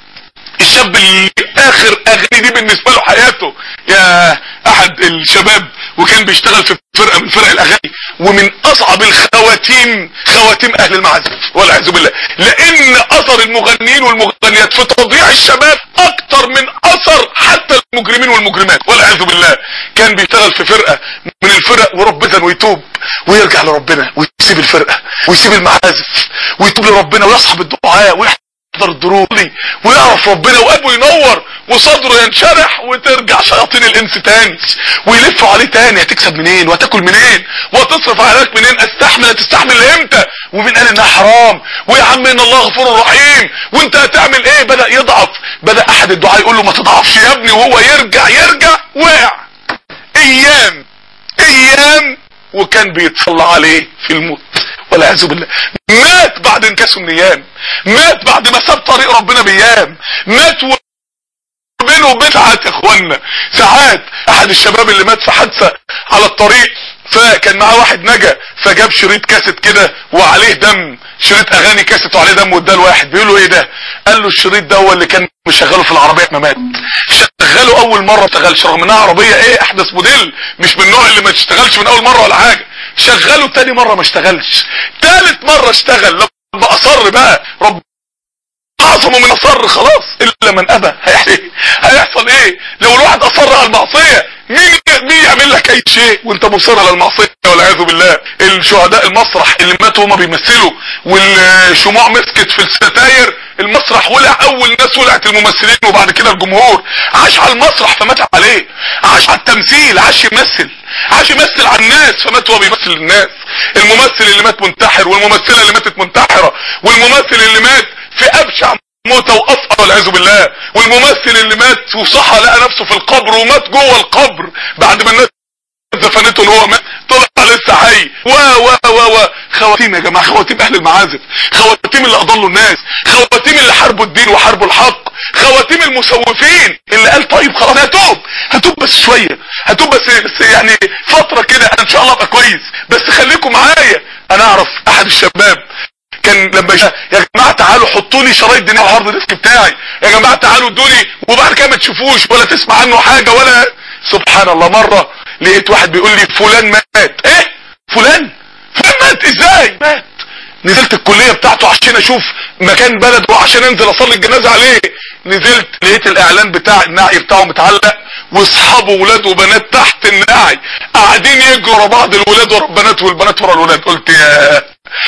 الشاب اللي اخر اغاني دي بالنسبه له حياته يا احد الشباب وكان بيشتغل في فرقه من فرق الاغاني ومن اصعب الخواتيم خواتيم اهل المعازف والعياذ بالله لان اثر المغنيين والمغنيات في تضييع الشباب اكتر من اثر حتى المجرمين والمجرمات والعياذ بالله كان بيشتغل في فرقه من الفرق وربنا ويتوب ويرجع لربنا ويسيب الفرقه ويسيب المعازف ويتوب لربنا ويصحب الدعاء ويحضر الدروس ويعرف ربنا وقلبه ينور وصدره ينشرح وترجع شياطين الانس تاني ويلفوا عليه تاني هتكسب منين وهتاكل منين وهتصرف عليك منين استحمل هتستحمل لامتى ومين قال انها حرام ويا عم ان الله غفور رحيم وانت هتعمل ايه بدا يضعف بدا احد الدعاء يقول له ما تضعفش يا ابني وهو يرجع يرجع وقع ايام ايام وكان بيتصلى عليه في الموت والعياذ بالله مات بعد انكاسه من ايام مات بعد ما ساب طريق ربنا بايام مات و... بينه وبين ساعات يا اخوانا ساعات احد الشباب اللي مات في حادثه على الطريق فكان معاه واحد نجا فجاب شريط كاسيت كده وعليه دم شريط اغاني كاسيت وعليه دم واداه لواحد بيقول له ايه ده قال له الشريط ده هو اللي كان مشغله في العربيه ما مات شغله اول مره ما اشتغلش رغم انها عربيه ايه احدث موديل مش من النوع اللي ما تشتغلش من اول مره ولا حاجه شغله تاني مره ما اشتغلش تالت مره اشتغل لما اصر بقى رب اعظم من اصر خلاص الا من ابى هيحصل ايه لو الواحد اصر على المعصيه مين مين يعمل لك اي شيء وانت مصر على المعصيه والعياذ بالله الشهداء المسرح اللي ماتوا هما بيمثلوا والشموع مسكت في الستاير المسرح ولع اول ناس ولعت الممثلين وبعد كده الجمهور عاش على المسرح فمات عليه عاش على التمثيل عاش يمثل عاش يمثل على الناس فمات وهو بيمثل الناس الممثل اللي مات منتحر والممثله اللي ماتت منتحره والممثل اللي مات في ابشع موتة وأفقى والعياذ بالله والممثل اللي مات وصحى لقى نفسه في القبر ومات جوه القبر بعد ما الناس دفنته اللي هو مات طلع لسه حي و و و و خواتيم يا جماعه خواتيم اهل المعازف خواتيم اللي اضلوا الناس خواتيم اللي حاربوا الدين وحاربوا الحق خواتيم المسوفين اللي قال طيب خلاص هتوب هتوب بس شويه هتوب بس, بس يعني فتره كده ان شاء الله ابقى كويس بس خليكم معايا انا اعرف احد الشباب كان لما يش... يا جماعه تعالوا حطوا لي شرايط دينيه على الهارد ديسك بتاعي يا جماعه تعالوا ادوني وبعد كده ما تشوفوش ولا تسمع عنه حاجه ولا سبحان الله مره لقيت واحد بيقول لي فلان مات ايه فلان فلان مات ازاي مات نزلت الكلية بتاعته عشان اشوف مكان بلده عشان انزل اصلي الجنازة عليه نزلت لقيت الاعلان بتاع النعي بتاعه متعلق واصحابه ولاد وبنات تحت النعي قاعدين يجروا ورا بعض الولاد ورا البنات والبنات ورا الولاد قلت يا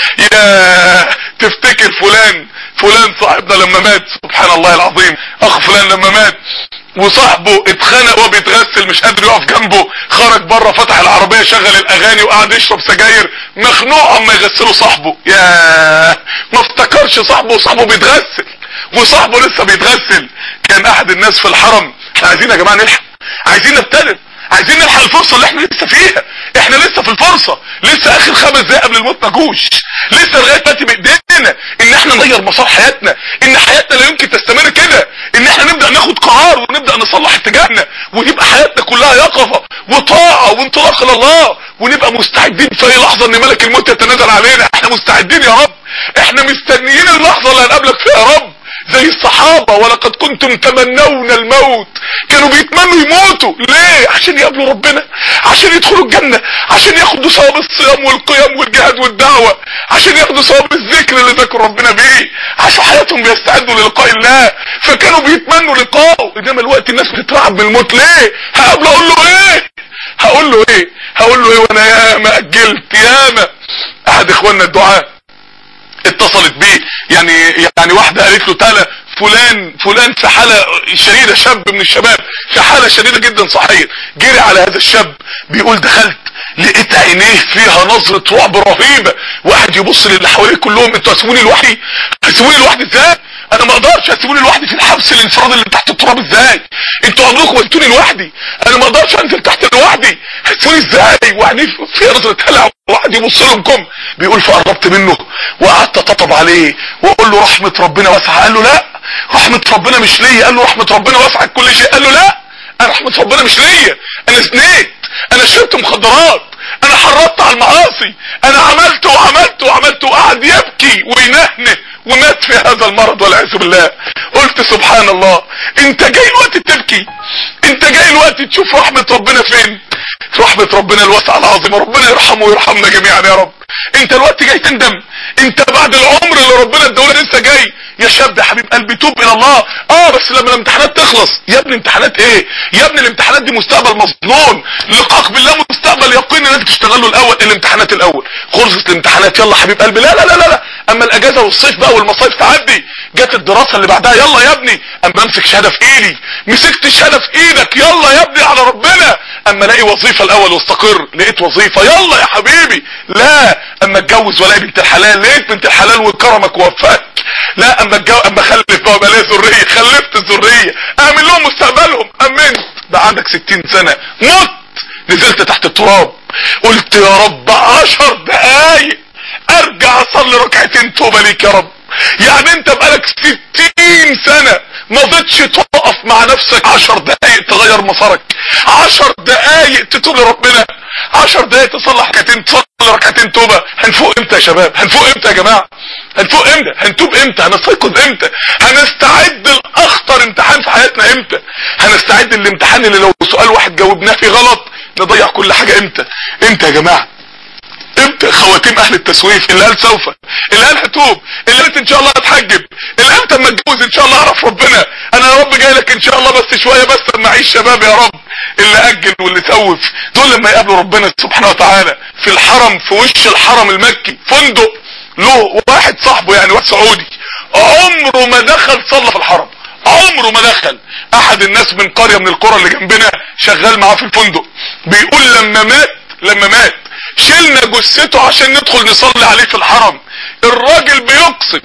يا تفتكر فلان فلان صاحبنا لما مات سبحان الله العظيم اخ فلان لما مات وصاحبه اتخنق وهو بيتغسل مش قادر يقف جنبه خرج بره فتح العربية شغل الاغاني وقعد يشرب سجاير مخنوق اما يغسلوا صاحبه يا ما افتكرش صاحبه وصاحبه بيتغسل وصاحبه لسه بيتغسل كان احد الناس في الحرم احنا عايزين يا جماعة نلحق عايزين نبتدئ عايزين نلحق الفرصة اللي احنا لسه فيها احنا لسه في الفرصة لسه اخر خمس دقايق قبل الموت ما جوش لسه لغايه دلوقتي بايدينا ان احنا نغير مسار حياتنا ان حياتنا لا يمكن تستمر كده ان احنا نبدا ناخد قرار ونبدا نصلح اتجاهنا وتبقى حياتنا كلها يقظه وطاعه وانطلاق الى الله ونبقى مستعدين في اي لحظه ان ملك الموت يتنازل علينا احنا مستعدين يا رب احنا مستنيين اللحظه اللي هنقابلك فيها يا رب زي الصحابة الحقيقة ولقد كنتم تمنون الموت كانوا بيتمنوا يموتوا ليه عشان يقابلوا ربنا عشان يدخلوا الجنة عشان ياخدوا ثواب الصيام والقيام والجهاد والدعوة عشان ياخدوا ثواب الذكر اللي ذكروا ربنا بيه عشان حياتهم بيستعدوا للقاء الله فكانوا بيتمنوا لقاءه انما الوقت الناس بتترعب من الموت ليه هقابله اقول له ايه هقول له ايه هقول له ايه وانا ياما اجلت ياما احد اخواننا الدعاء اتصلت بيه يعني يعني واحدة قالت له تعالى فلان فلان في حالة شديدة شاب من الشباب في حالة شديدة جدا صحيا جري على هذا الشاب بيقول دخلت لقيت عينيه فيها نظرة رعب رهيبة واحد يبص للي حواليه كلهم انتوا هتسيبوني لوحدي هتسيبوني لوحدي ازاي انا ما اقدرش هتسيبوني لوحدي في الحبس الانفرادي اللي تحت التراب ازاي انتوا عمركم وديتوني لوحدي انا ما اقدرش انزل تحت لوحدي هتسيبوني ازاي وعينيه فيها نظرة هلع واحد يبص لهم كم بيقول فقربت منه وقعدت اطبطب عليه واقول له رحمة ربنا واسعة قال له لا رحمة ربنا مش ليا قال له رحمة ربنا واسعة كل شيء قال له لا انا رحمة ربنا مش ليا انا زنيت انا شربت مخدرات انا حرضت على المعاصي انا عملت وعملت وعملت وقعد يبكي وينهنه ومات في هذا المرض والعياذ بالله قلت سبحان الله انت جاي الوقت تبكي انت جاي الوقت تشوف رحمة ربنا فين رحمة ربنا الواسعة العظيمة ربنا يرحمه ويرحمنا جميعا يا رب انت الوقت جاي تندم انت بعد العمر اللي ربنا اداهولك لسه جاي يا شاب يا حبيب قلبي توب الى الله اه بس لما الامتحانات تخلص يا ابني امتحانات ايه يا ابني الامتحانات دي مستقبل مظنون لقاك بالله مستقبل يقيني لازم تشتغل له الاول الامتحانات الاول خلصت الامتحانات يلا حبيب قلبي لا لا لا لا, لا. اما الاجازه والصيف بقى والمصايف تعدي جت الدراسه اللي بعدها يلا يا ابني اما امسك شهاده في ايدي مسكت الشهاده في ايدك يلا يا ابني على ربنا اما الاقي وظيفه الاول واستقر لقيت وظيفه يلا يا حبيبي لا اما اتجوز والاقي بنت الحلال لقيت بنت الحلال وكرمك ووفقك لا اما اتجوز اما خلف بقى وبقى ليا ذريه خلفت الذريه اعمل لهم مستقبلهم امنت بقى عندك 60 سنه مت نزلت تحت التراب قلت يا رب عشر دقايق ارجع اصلي ركعتين توبه ليك يا رب يعني انت بقالك ستين سنة ما ضدش تقف مع نفسك عشر دقايق تغير مسارك عشر دقايق تتوب لربنا عشر دقايق تصلح ركعتين تصلي ركعتين توبة هنفوق امتى يا شباب هنفوق امتى يا جماعة هنفوق امتى هنتوب امتى هنستيقظ امتى هنستعد لاخطر امتحان في حياتنا امتى هنستعد الامتحان اللي لو سؤال واحد جاوبناه فيه غلط نضيع كل حاجة امتى امتى يا جماعة امتى خواتيم اهل التسويف اللي قال سوف اللي قال هتوب اللي قالت ان شاء الله هتحجب اللي قالت اما اتجوز ان شاء الله اعرف ربنا انا يا رب جاي لك ان شاء الله بس شويه بس اما اعيش شباب يا رب اللي اجل واللي سوف دول لما يقابلوا ربنا سبحانه وتعالى في الحرم في وش الحرم المكي فندق له واحد صاحبه يعني واحد سعودي عمره ما دخل صلى في الحرم عمره ما دخل احد الناس من قرية من القرى اللي جنبنا شغال معاه في الفندق بيقول لما مات لما مات شلنا جثته عشان ندخل نصلي عليه في الحرم الراجل بيقسم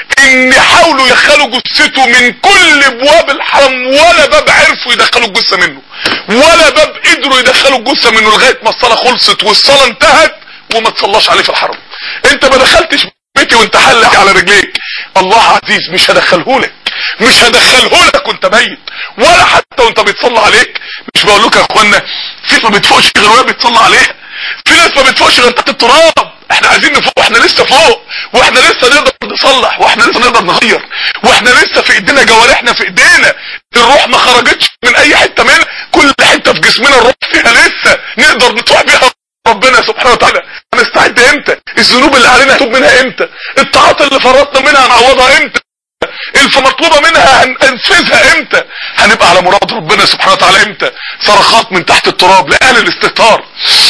ان حاولوا يدخلوا جثته من كل ابواب الحرم ولا باب عرفوا يدخلوا الجثه منه ولا باب قدروا يدخلوا الجثه منه لغايه ما الصلاه خلصت والصلاه انتهت وما تصلاش عليه في الحرم انت ما دخلتش بيتي وانت حلق على رجليك الله عزيز مش هدخلهولك مش هدخلهولك وانت ميت ولا حتى وانت بيتصلى عليك مش بقول لكم يا اخوانا في ما بتفوقش غير وهي بيتصلى عليها في ناس ما بتفوقش غير تحت التراب احنا عايزين نفوق واحنا لسه فوق واحنا لسه نقدر نصلح واحنا لسه نقدر نغير واحنا لسه في ايدينا جوارحنا في ايدينا الروح ما خرجتش من اي حته منها كل حته في جسمنا الروح فيها لسه نقدر نطوع بيها ربنا سبحانه وتعالى هنستعد امتى الذنوب اللي علينا هتوب منها امتى الطاعات اللي فرطنا منها هنعوضها امتى المطلوبة منها هننفذها امتى هنبقى على مراد ربنا سبحانه وتعالى امتى صرخات من تحت التراب لأهل الاستهتار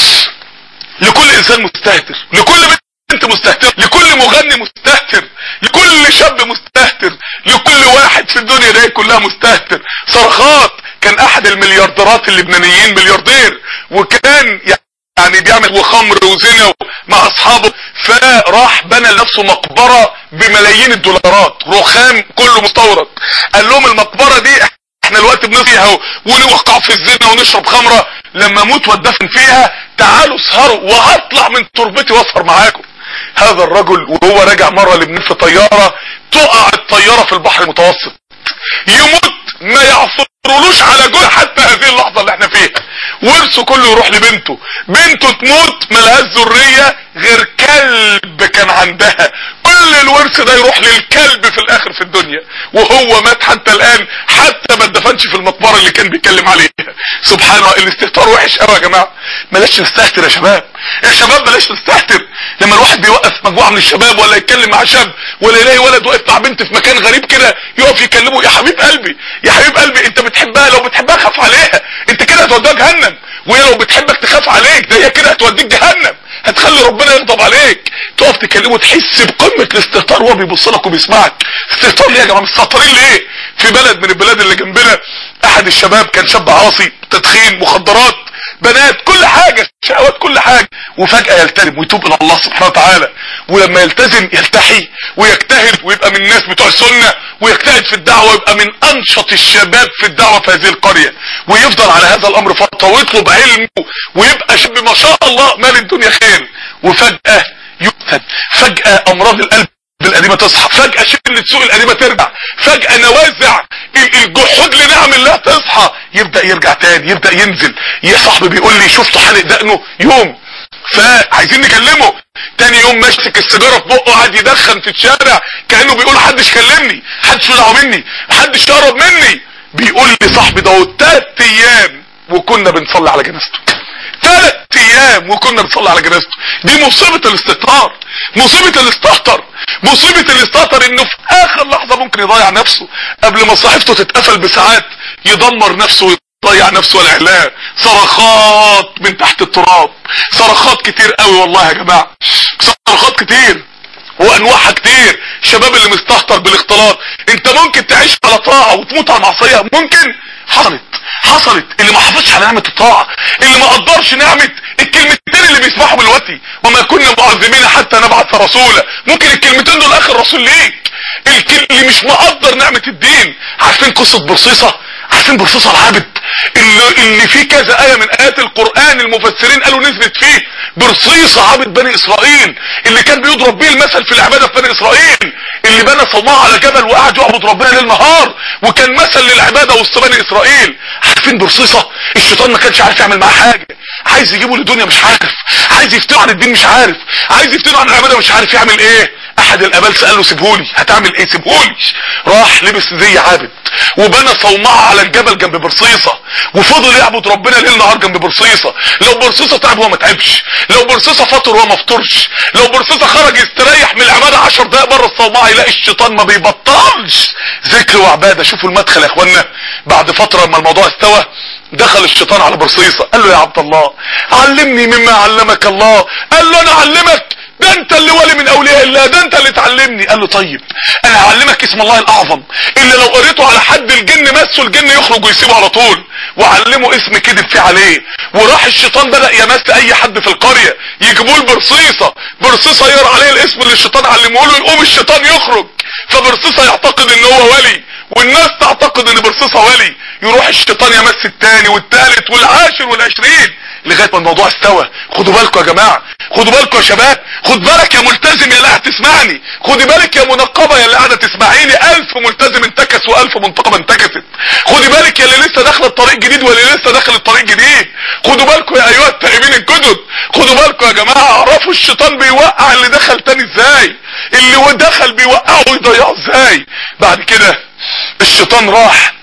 لكل انسان مستهتر لكل بنت مستهتر لكل مغني مستهتر لكل شاب مستهتر لكل واحد في الدنيا دي كلها مستهتر صرخات كان احد المليارديرات اللبنانيين ملياردير وكان يعني بيعمل وخمر وزنا مع اصحابه فراح بنى لنفسه مقبرة بملايين الدولارات رخام كله مستورد قال لهم المقبرة دي احنا الوقت بنصيها ونوقع في الزنا ونشرب خمرة لما اموت واتدفن فيها تعالوا اسهروا وهطلع من تربتي واسهر معاكم هذا الرجل وهو راجع مرة لبنان في طيارة تقع الطيارة في البحر المتوسط يموت ما يعثرولوش على جثة حتى هذه اللحظة اللي احنا فيها ورثه كله يروح لبنته بنته تموت ملهاش ذريه غير كلب كان عندها كل الورث ده يروح للكلب في الاخر في الدنيا وهو مات حتى الان حتى ما اتدفنش في المقبره اللي كان بيتكلم عليها سبحان الله الاستهتار وحش قوي يا جماعه بلاش نستهتر يا شباب يا شباب بلاش نستهتر لما الواحد بيوقف مجموعه من الشباب ولا يتكلم مع شاب ولا يلاقي ولد واقف مع بنت في مكان غريب كده يقف يكلمه يا حبيب قلبي يا حبيب قلبي انت بتحبها لو بتحبها خاف عليها انت كده هتوديها جهنم وهي لو بتحبك تخاف عليك ده هي كده هتوديك جهنم هتخلي ربنا يغضب عليك تقف تكلمه تحس بقمه الاستهتار وهو بيبص لك وبيسمعك استهتار ليه يا جماعه مستهترين ليه في بلد من البلاد اللي جنبنا احد الشباب كان شاب عاصي تدخين مخدرات بنات كل حاجة شهوات كل حاجة وفجأة يلتزم ويتوب الى الله سبحانه وتعالى ولما يلتزم يلتحي ويجتهد ويبقى من الناس بتوع السنة ويجتهد في الدعوة ويبقى من انشط الشباب في الدعوة في هذه القرية ويفضل على هذا الامر فترة ويطلب علمه ويبقى شاب ما شاء الله مال الدنيا خير وفجأة يفتن فجأة امراض القلب القديمة تصحى فجأة شلة سوق القديمة ترجع فجأة نوازع الجحود لنعم الله تصحى يبدأ يرجع تاني يبدأ ينزل يا صاحبي بيقول لي شفته حالق دقنه يوم فعايزين نكلمه تاني يوم ماسك السيجاره في بقه قاعد يدخن في الشارع كانه بيقول محدش كلمني محدش يدعو مني محدش يقرب مني بيقول لي صاحبي ده تلات ايام وكنا بنصلي على جنازته ثلاث ايام وكنا بنصلي على جنازته دي مصيبة الاستهتار مصيبة الاستهتر مصيبة الاستهتر انه في اخر لحظة ممكن يضيع نفسه قبل ما صحيفته تتقفل بساعات يدمر نفسه ويضيع نفسه والاعلام صرخات من تحت التراب صرخات كتير قوي والله يا جماعة صرخات كتير وانواعها كتير الشباب اللي مستهتر بالاختلاط انت ممكن تعيش على طاعة وتموت على معصية ممكن حصلت حصلت اللي ما حافظش على نعمة الطاعة اللي ما قدرش نعمة الكلمتين اللي بيسمعهم الوقتي وما كنا معذبين حتى نبعث رسولا ممكن الكلمتين دول اخر رسول ليك اللي مش مقدر نعمة الدين عارفين قصة برصيصة عارفين برصيصة العابد اللي, اللي فيه كذا آية من آيات القرآن المفسرين قالوا نزلت فيه برصيصة عابد بني إسرائيل اللي كان بيضرب بيه المثل في العبادة في بني إسرائيل اللي بنى صومعة على جبل وقعد يعبد ربنا ليل نهار وكان مثل للعبادة وسط بني إسرائيل عارفين برصيصة الشيطان ما كانش عارف يعمل معاه حاجة عايز يجيبه للدنيا مش عارف عايز يفتنه عن الدين مش عارف عايز يفتنه عن العبادة مش عارف يعمل ايه احد الابالسه قال له سيبهولي هتعمل ايه سيبهولي راح لبس زي عابد وبنى صومعة على الجبل جنب برصيصة وفضل يعبد ربنا ليل نهار جنب برصيصة لو برصيصة تعب هو ما تعبش لو برصيصة فطر هو ما فطرش لو برصيصة خرج يستريح من العبادة عشر دقايق بره الصومعة يلاقي الشيطان ما بيبطلش ذكر وعبادة شوفوا المدخل يا اخوانا بعد فترة لما الموضوع استوى دخل الشيطان على برصيصة قال له يا عبد الله علمني مما علمك الله قال له انا اعلمك ده انت اللي ولي من اولياء الله ده انت اللي تعلمني قال له طيب انا هعلمك اسم الله الاعظم اللي لو قريته على حد الجن مسه الجن يخرج ويسيبه على طول وعلمه اسم كذب فيه عليه وراح الشيطان بدأ يمس اي حد في القرية يجيبوه برصيصة برصيصة يقرا عليه الاسم اللي الشيطان علمه له يقوم الشيطان يخرج فبرصيصة يعتقد ان هو ولي والناس تعتقد ان برصيصة ولي يروح الشيطان يمس التاني والتالت والعاشر والعشرين لغاية ما الموضوع استوى خدوا بالكم يا جماعة خدوا بالكم يا شباب خد بالك يا ملتزم يا اللي قاعد تسمعني خدي بالك يا منقبة يا اللي قاعدة تسمعيني الف ملتزم انتكس والف منتقبة انتكست خدي بالك يا اللي لسه داخل الطريق جديد واللي لسه داخل الطريق جديد خدوا بالكم يا ايها التائبين الجدد خدوا بالكم يا جماعة اعرفوا الشيطان بيوقع اللي دخل تاني ازاي اللي دخل بيوقعه ويضيعه ازاي بعد كده الشيطان راح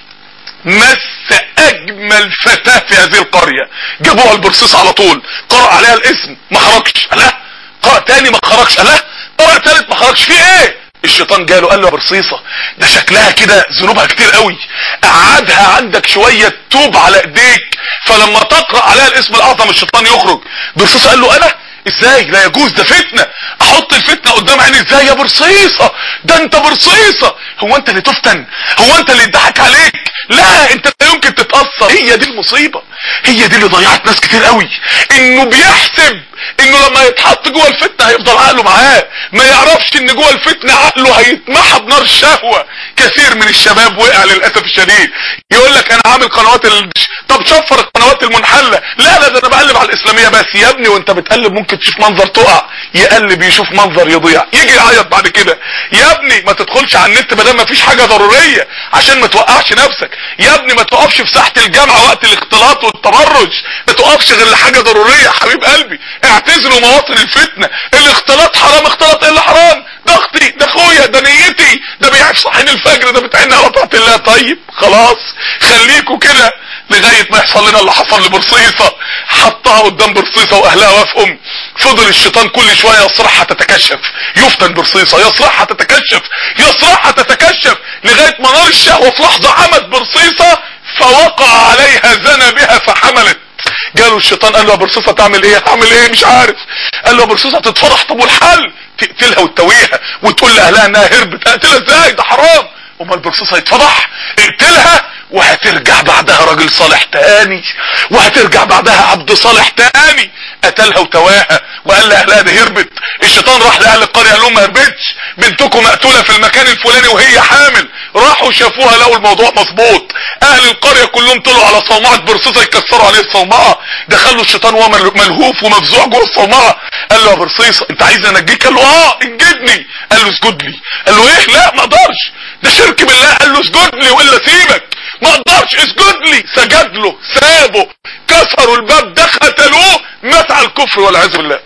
مس اجمل فتاة في هذه القرية جابوها البرصيص على طول قرأ عليها الاسم ما خرجش لا قرأ تاني ما خرجش لا قرأ تالت ما خرجش في ايه الشيطان جاله قال له يا برصيصة ده شكلها كده ذنوبها كتير قوي قعدها عندك شوية توب على ايديك فلما تقرأ عليها الاسم الاعظم الشيطان يخرج برصيصة قال له انا ازاي لا يجوز ده فتنة احط الفتنة قدام عيني ازاي يا برصيصة ده انت برصيصة هو انت اللي تفتن هو انت اللي يضحك عليك لا انت لا يمكن تتأثر هي دي المصيبة هي دي اللي ضيعت ناس كتير قوي انه بيحسب انه لما يتحط جوه الفتنة هيفضل عقله معاه ما يعرفش ان جوه الفتنة عقله هيتمحى بنار الشهوة كثير من الشباب وقع للأسف الشديد يقول لك انا عامل قنوات ال... طب شفر القنوات المنحلة لا لا ده انا بقلب على الاسلامية بس يا ابني وانت بتقلب ممكن تشوف منظر تقع يقلب يشوف منظر يضيع يجي يعيط بعد كده يا ابني ما تدخلش على النت ما دام ما فيش حاجة ضرورية عشان ما توقعش نفسك يا ابني ما تقفش في ساحة الجامعة وقت الاختلاط والتبرج ما تقفش غير لحاجة ضرورية يا حبيب قلبي اعتزلوا مواطن الفتنة الاختلاط حرام اختلاط ايه اللي حرام ده اختي ده اخويا ده نيتي ده بيعرف صحين الفجر ده بتعين على طاعة الله طيب خلاص خليكوا كده لغاية ما يحصل لنا اللي حصل لبرصيصة حطها قدام برصيصة واهلها وافقوا فضل الشيطان كل شوية يصرحها تتكشف يفتن برصيصة يصرحها تتكشف يصرحها تتكشف لغاية ما نار الشهوة في لحظة عمت برصيصة فوقع عليها زنى بها فحملت جاله الشيطان قال له يا برصيصة تعمل ايه هعمل ايه مش عارف قال له يا برصيصة تتفرح طب والحل تقتلها وتتويها وتقول لاهلها انها هربت اقتلها ازاي ده حرام امال البرصيصة يتفضح اقتلها وهترجع بعدها راجل صالح تاني وهترجع بعدها عبد صالح تاني قتلها وتواها وقال لاهلها ده هربت الشيطان راح لاهل القريه قال لهم ما هربتش بنتكم مقتوله في المكان الفلاني وهي حامل راحوا شافوها لقوا الموضوع مظبوط اهل القريه كلهم طلعوا على صومعه برصيصه يكسروا عليه الصومعه دخلوا الشيطان وهو ملهوف ومفزوع جوه الصومعه قال له يا برصيصه انت عايز انجيك قال له اه انجدني قال له اسجد لي قال له ايه لا ما اقدرش ده شرك بالله قال له اسجد لي والا سيبك ما اقدرش اسجد لي سجد له سابه كسروا الباب ده قتلوه مات على الكفر والعياذ بالله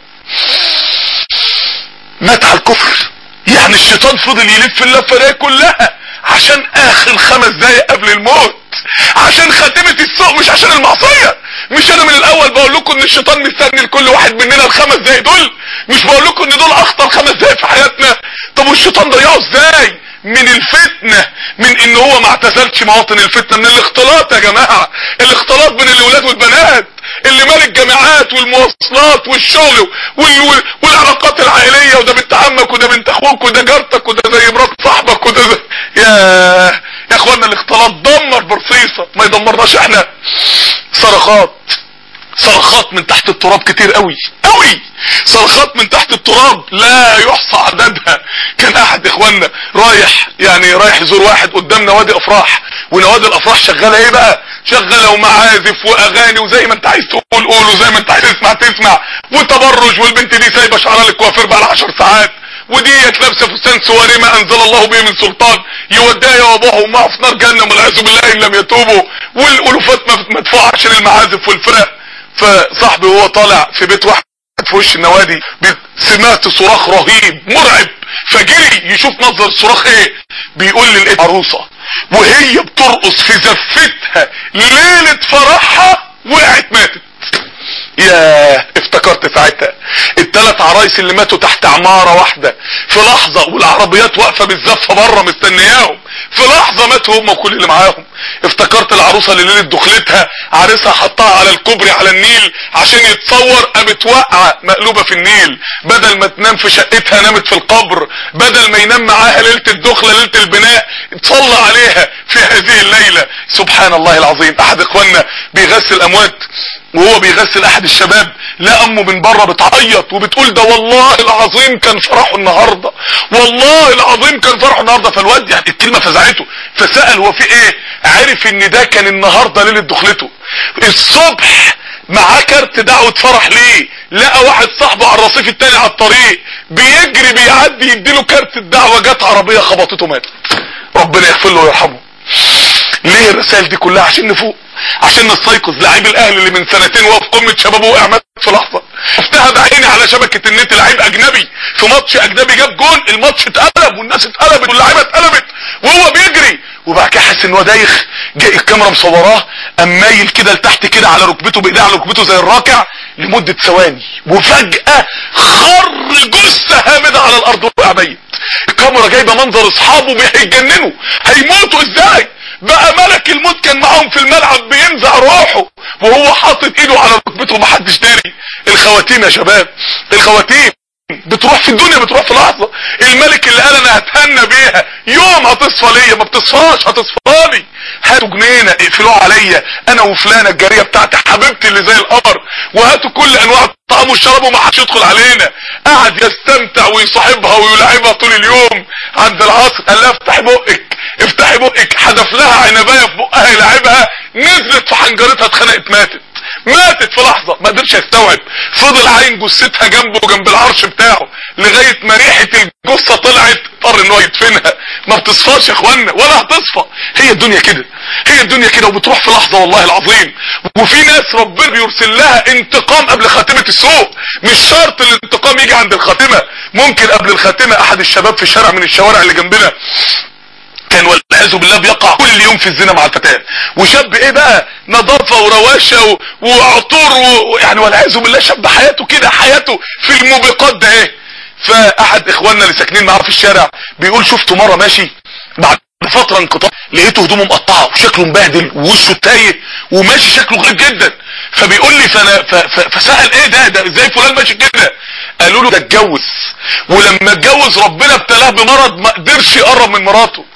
مات على الكفر يعني الشيطان فضل يلف اللفه دي كلها عشان اخر خمس دقايق قبل الموت عشان خاتمة السوق مش عشان المعصية مش انا من الاول بقول لكم ان الشيطان مستني لكل واحد مننا الخمس دقايق دول مش بقول لكم ان دول اخطر خمس دقايق في حياتنا طب والشيطان ضيعه ازاي من الفتنة من ان هو ما اعتزلش مواطن الفتنة من الاختلاط يا جماعة الاختلاط بين الاولاد والبنات اللي مال الجامعات والمواصلات والشغل وال... والعلاقات العائلية وده بنت عمك وده بنت اخوك وده جارتك وده زي مرات صاحبك وده زي... يا يا اخوانا الاختلاط دمر برصيصة ما يدمرناش احنا صرخات صرخات من تحت التراب كتير قوي قوي صرخات من تحت التراب لا يحصى عددها كان احد اخواننا رايح يعني رايح يزور واحد قدام نوادي افراح ونوادي الافراح شغاله ايه بقى شغاله ومعازف واغاني وزي ما انت عايز تقول قول وزي ما انت عايز تسمع تسمع وتبرج والبنت دي سايبه شعرها للكوافير بقى 10 ساعات وديت لابسه فستان سواري ما انزل الله به من سلطان يوديها يا وابوها وامها في نار جهنم والعياذ بالله ان لم يتوبوا والالوفات مدفوعه عشان المعازف والفرق فصاحبي وهو طالع في بيت واحد في وش النوادي سمعت صراخ رهيب مرعب فجري يشوف منظر الصراخ ايه بيقول لي لقيت عروسه وهي بترقص في زفتها ليله فرحها وقعت ماتت ياه افتكرت ساعتها الثلاث عرايس اللي ماتوا تحت عمارة واحدة في لحظة والعربيات واقفة بالزفة بره مستنياهم في لحظة ماتوا هم كل اللي معاهم افتكرت العروسة اللي ليلة دخلتها عريسها حطها على الكوبري على النيل عشان يتصور قامت واقعة مقلوبة في النيل بدل ما تنام في شقتها نامت في القبر بدل ما ينام معاها ليلة الدخلة ليلة البناء تصلى عليها في هذه الليلة سبحان الله العظيم احد اخواننا بيغسل اموات وهو بيغسل احد الشباب لا امه من بره بتعيط وبتقول ده والله العظيم كان فرحه النهارده والله العظيم كان فرحه النهارده فالواد يعني الكلمه فزعته فسال هو في ايه عرف ان ده كان النهارده ليله دخلته الصبح معاه كارت دعوة فرح ليه لقى واحد صاحبه على الرصيف التاني على الطريق بيجري بيعدي يديله كارت الدعوة جت عربية خبطته مات ربنا يغفر له ويرحمه ليه الرسائل دي كلها عشان نفوق عشان نستيقظ لعيب الاهلي اللي من سنتين وهو في قمه شبابه وقع مات في لحظه شفتها بعيني على شبكه النت لعيب اجنبي في ماتش اجنبي جاب جون الماتش اتقلب والناس اتقلبت واللعيبه اتقلبت وهو بيجري وبعد كده حاسس ان هو دايخ جاي الكاميرا مصوراه قام مايل كده لتحت كده على ركبته بايديه على ركبته زي الراكع لمده ثواني وفجاه خر جثه هامده على الارض وقع ميت الكاميرا جايبه منظر اصحابه هيتجننوا هيموتوا ازاي بقى ملك الموت كان معاهم في الملعب بينزع روحه وهو حاطط ايده على ركبته ومحدش داري الخواتيم يا شباب الخواتيم بتروح في الدنيا بتروح في لحظة الملك اللي قال انا هتهنى بيها يوم هتصفى ليا ما بتصفاش هتصفالي هاتوا جنينة اقفلوها عليا انا وفلانة الجارية بتاعتي حبيبتي اللي زي القمر وهاتوا كل انواع الطعام والشراب وما حدش يدخل علينا قعد يستمتع ويصاحبها ويلعبها طول اليوم عند العصر قال لها افتحي بقك افتحي بقك حدف لها عنبايه في بقها يلعبها نزلت في حنجرتها اتخنقت ماتت ماتت في لحظة ما قدرش يستوعب فضل عين جثتها جنبه جنب العرش بتاعه لغاية ما ريحة الجثة طلعت اضطر ان هو يدفنها ما بتصفاش يا اخوانا ولا هتصفى هي الدنيا كده هي الدنيا كده وبتروح في لحظة والله العظيم وفي ناس ربنا بيرسل لها انتقام قبل خاتمة السوء مش شرط الانتقام يجي عند الخاتمة ممكن قبل الخاتمة احد الشباب في شارع من الشوارع اللي جنبنا كان والعياذ بالله بيقع كل يوم في الزنا مع الفتاه وشاب ايه بقى نظافه ورواشه و- وعطور و- ويعني والعياذ بالله شاب حياته كده حياته في الموبقات ده ايه فاحد اخواننا اللي ساكنين معاه في الشارع بيقول شفته مره ماشي بعد فتره انقطاع لقيته هدومه مقطعه وشكله مبهدل ووشه تايه وماشي شكله غريب جدا فبيقول لي فانا ف- ف- فسال ايه ده ده ازاي فلان ماشي كده قالوا له ده اتجوز ولما اتجوز ربنا ابتلاه بمرض ما قدرش يقرب من مراته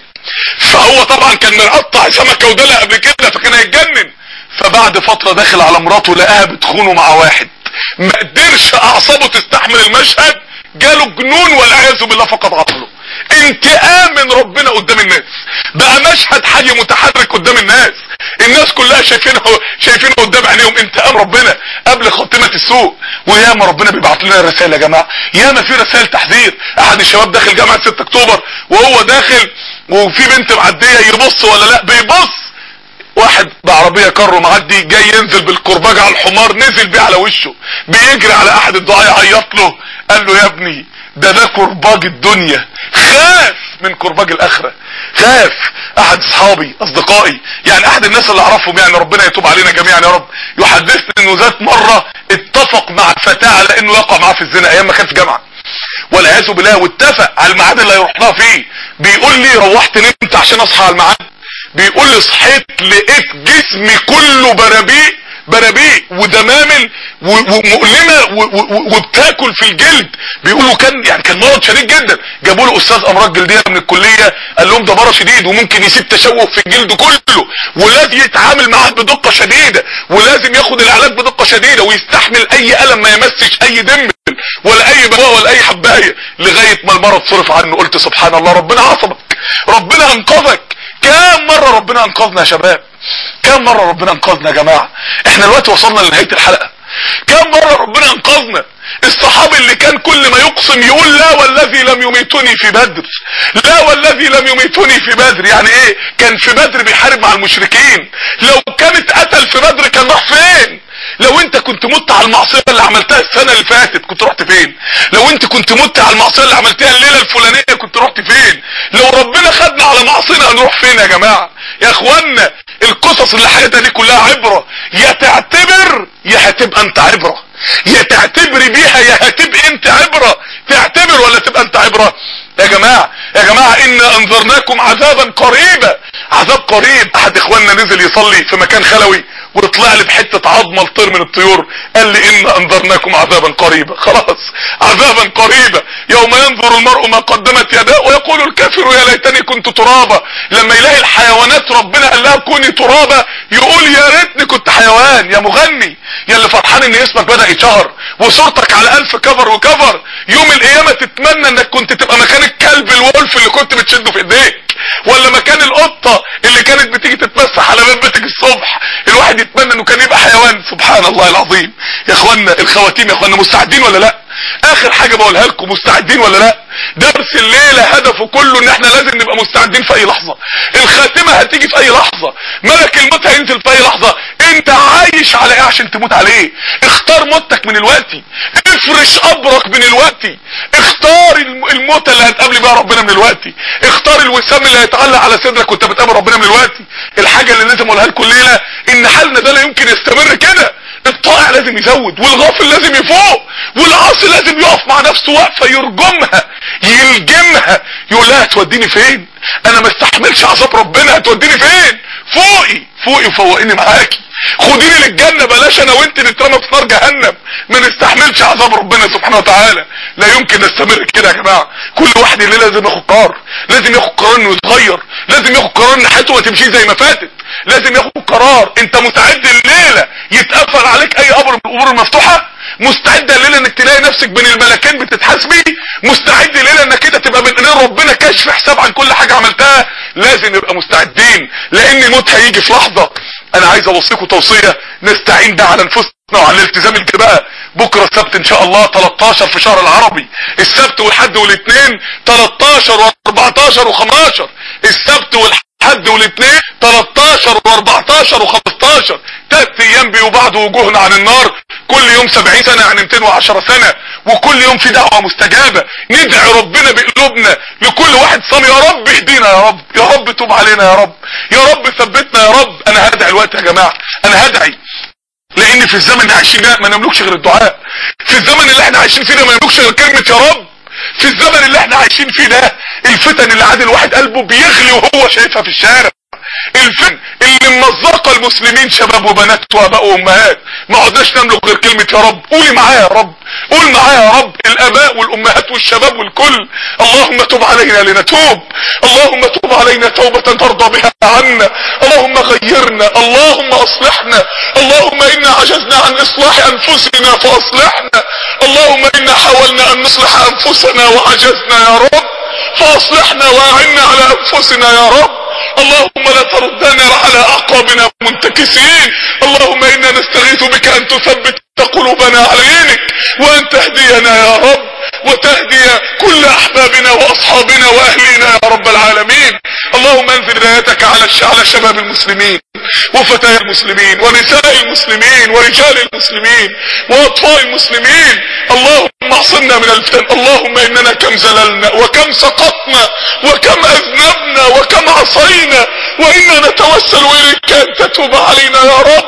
فهو طبعا كان مقطع سمكه ودلة قبل كده فكان هيتجنن فبعد فترة داخل على مراته لقاها بتخونه مع واحد ما قدرش اعصابه تستحمل المشهد جاله جنون والعياذ بالله فقد عقله انتقام من ربنا قدام الناس بقى مشهد حي متحرك قدام الناس الناس كلها شايفينه شايفينه قدام عينيهم انتقام ربنا قبل خاتمة السوء وياما ربنا بيبعت لنا رسائل يا جماعة ياما في رسائل تحذير احد الشباب داخل جامعة 6 اكتوبر وهو داخل وفي بنت معدية يبص ولا لا بيبص واحد بعربية كارو معدي جاي ينزل بالكرباج على الحمار نزل بيه على وشه بيجري على احد الدعاء يعيط له قال له يا ابني ده ده كرباج الدنيا خاف من كرباج الاخرة خاف احد اصحابي اصدقائي يعني احد الناس اللي اعرفهم يعني ربنا يتوب علينا جميعا يا رب يحدثني انه ذات مرة اتفق مع فتاة على انه يقع معاه في الزنا ايام ما كان في جامعة والعياذ بالله واتفق على الميعاد اللي هيروح لها فيه بيقول لي روحت نمت عشان اصحى على الميعاد بيقول لي صحيت لقيت جسمي كله برابيق برابيق ودمامل و- ومؤلمه و- و- وبتاكل في الجلد بيقولوا كان يعني كان مرض شديد جدا جابوا له استاذ امراض جلديه من الكليه قال لهم ده مرض شديد وممكن يسيب تشوه في جلده كله ولازم يتعامل معاه بدقه شديده ولازم ياخد العلاج بدقه شديده ويستحمل اي الم ما يمسش اي دم ولا اي بواء ولا اي حبايه لغايه ما المرض صرف عنه قلت سبحان الله ربنا عصمك ربنا انقذك كام مرة ربنا انقذنا يا شباب كام مرة ربنا انقذنا يا جماعة احنا دلوقتي وصلنا لنهاية الحلقة كام مرة ربنا انقذنا الصحابي اللي كان كل ما يقسم يقول لا والذي لم يميتني في بدر لا والذي لم يميتني في بدر يعني ايه كان في بدر بيحارب مع المشركين لو كانت قتل في بدر كان راح فين لو انت كنت مت على المعصيه اللي عملتها السنه اللي فاتت كنت رحت فين لو انت كنت مت على المعصيه اللي عملتها الليله الفلانيه كنت رحت فين لو ربنا خدنا على معصينا هنروح فين يا جماعه يا اخوانا القصص اللي حياتها دي كلها عبره يا تعتبر يا هتبقى انت عبره يا تعتبري بيها يا هتبقى انت عبره تعتبر ولا تبقى انت عبره يا جماعه يا جماعه انا انذرناكم عذابا قريبا عذاب قريب احد اخواننا نزل يصلي في مكان خلوي وطلع لي بحته عظمه لطير من الطيور قال لي ان انذرناكم عذابا قريبا خلاص عذابا قريبا يوم ينظر المرء ما قدمت يداه ويقول الكافر يا ليتني كنت ترابا لما يلاقي الحيوانات ربنا قال لها كوني ترابا يقول يا ريتني كنت حيوان يا مغني يا اللي فرحان ان اسمك بدا يتشهر وصورتك على الف كفر وكفر يوم القيامه تتمنى انك كنت تبقى مكان الكلب الولف اللي كنت بتشده في ايديك ولا مكان القطة اللي كانت بتيجي تتمسح على باب بيتك الصبح الواحد يتمنى انه كان يبقى حيوان سبحان الله العظيم يا اخوانا الخواتيم يا اخوانا مستعدين ولا لا اخر حاجة بقولها لكم مستعدين ولا لا درس الليلة هدفه كله ان احنا لازم نبقى مستعدين في اي لحظة الخاتمة هتيجي في اي لحظة ملك الموت هينزل في اي لحظة انت عايش على ايه عشان تموت عليه اختار موتك من الوقت افرش قبرك من الوقت اختار الم- الموت اللي هتقابل بيها ربنا من الوقت اختار الوسام اللي هيتعلق على صدرك وانت بتقابل ربنا من الوقت الحاجة اللي لازم اقولها لكم الليلة ان حالنا ده لا يمكن يستمر كده الطائع لازم يزود والغافل لازم يفوق والعاصي لازم يقف مع نفسه وقفه يرجمها يلجمها يقول لها هتوديني فين انا ما استحملش عذاب ربنا هتوديني فين فوقي فوقي وفوقيني معاكي خديني للجنه بلاش انا وانت نترمى في نار جهنم ما نستحملش عذاب ربنا سبحانه وتعالى لا يمكن نستمر كده يا جماعه كل واحد اللي لازم ياخد قرار لازم ياخد قرار انه يتغير لازم ياخد قرار ان حياته ما تمشيش زي ما فاتت لازم ياخد قرار انت مستعد الليله يتقفل عليك اي قبر من القبور المفتوحه مستعد الليله انك تلاقي نفسك بين الملكين بتتحاسبي مستعد الليله انك كده تبقى من ايدين ربنا كشف حساب عن كل حاجه عملتها لازم نبقى مستعدين لان الموت هيجي في لحظه انا عايز اوصيكم توصيه نستعين ده على انفسنا وعلى الالتزام الجباء بكره السبت ان شاء الله 13 في شهر العربي السبت والحد والاثنين 13 و14 و15 السبت والحد والاثنين 13 و14 و15 تلات ايام بيبعد وجوهنا عن النار كل يوم 70 سنة يعني 210 سنة وكل يوم في دعوة مستجابة ندعي ربنا بقلوبنا لكل واحد صام يا رب اهدينا يا رب يا رب توب علينا يا رب يا رب ثبتنا يا رب انا هدعي الوقت يا جماعة انا هدعي لان في الزمن اللي عايشين ده ما نملكش غير الدعاء في الزمن اللي احنا عايشين فيه ده ما نملكش غير كلمة يا رب في الزمن اللي احنا عايشين فيه ده الفتن اللي عادل الواحد قلبه بيغلي وهو شايفها في الشارع الفتن اللي ممزقه المسلمين شباب وبنات واباء وامهات ما عدناش نملك غير كلمة يا رب قولي معايا يا رب قول معايا يا رب الاباء والامهات والشباب والكل اللهم تب علينا لنتوب اللهم تب علينا توبة ترضى بها عنا اللهم غيرنا اللهم اصلحنا اللهم انا عجزنا عن اصلاح انفسنا فاصلحنا اللهم انا حاولنا ان نصلح انفسنا وعجزنا يا رب فاصلحنا واعنا على انفسنا يا رب اللهم لا تردنا على اعقابنا منتكسين اللهم انا نستغيث بك ان تثبت قلوبنا على دينك وان تهدينا يا رب وتهدي كل احبابنا واصحابنا واهلنا يا رب العالمين اللهم انزل هدايتك على على شباب المسلمين وفتاة المسلمين ونساء المسلمين ورجال المسلمين واطفال المسلمين اللهم اعصمنا من الفتن اللهم اننا كم زللنا وكم سقطنا وكم اذنبنا وكم عصينا وانا نتوسل اليك ان تتوب علينا يا رب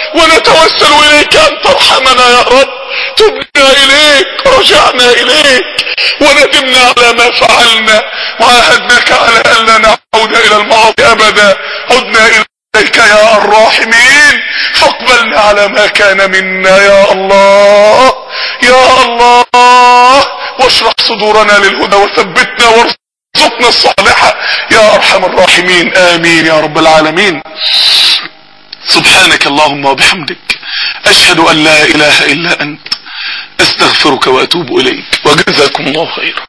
ونتوسل اليك ان ترحمنا يا رب تبنا اليك رجعنا اليك وندمنا على ما فعلنا وعاهدناك على ان لا نعود الى المعاصي ابدا عدنا اليك يا الراحمين فاقبلنا على ما كان منا يا الله يا الله واشرح صدورنا للهدى وثبتنا وارزقنا الصالحة يا ارحم الراحمين امين يا رب العالمين سبحانك اللهم وبحمدك اشهد ان لا اله الا انت استغفرك واتوب اليك وجزاكم الله خيرا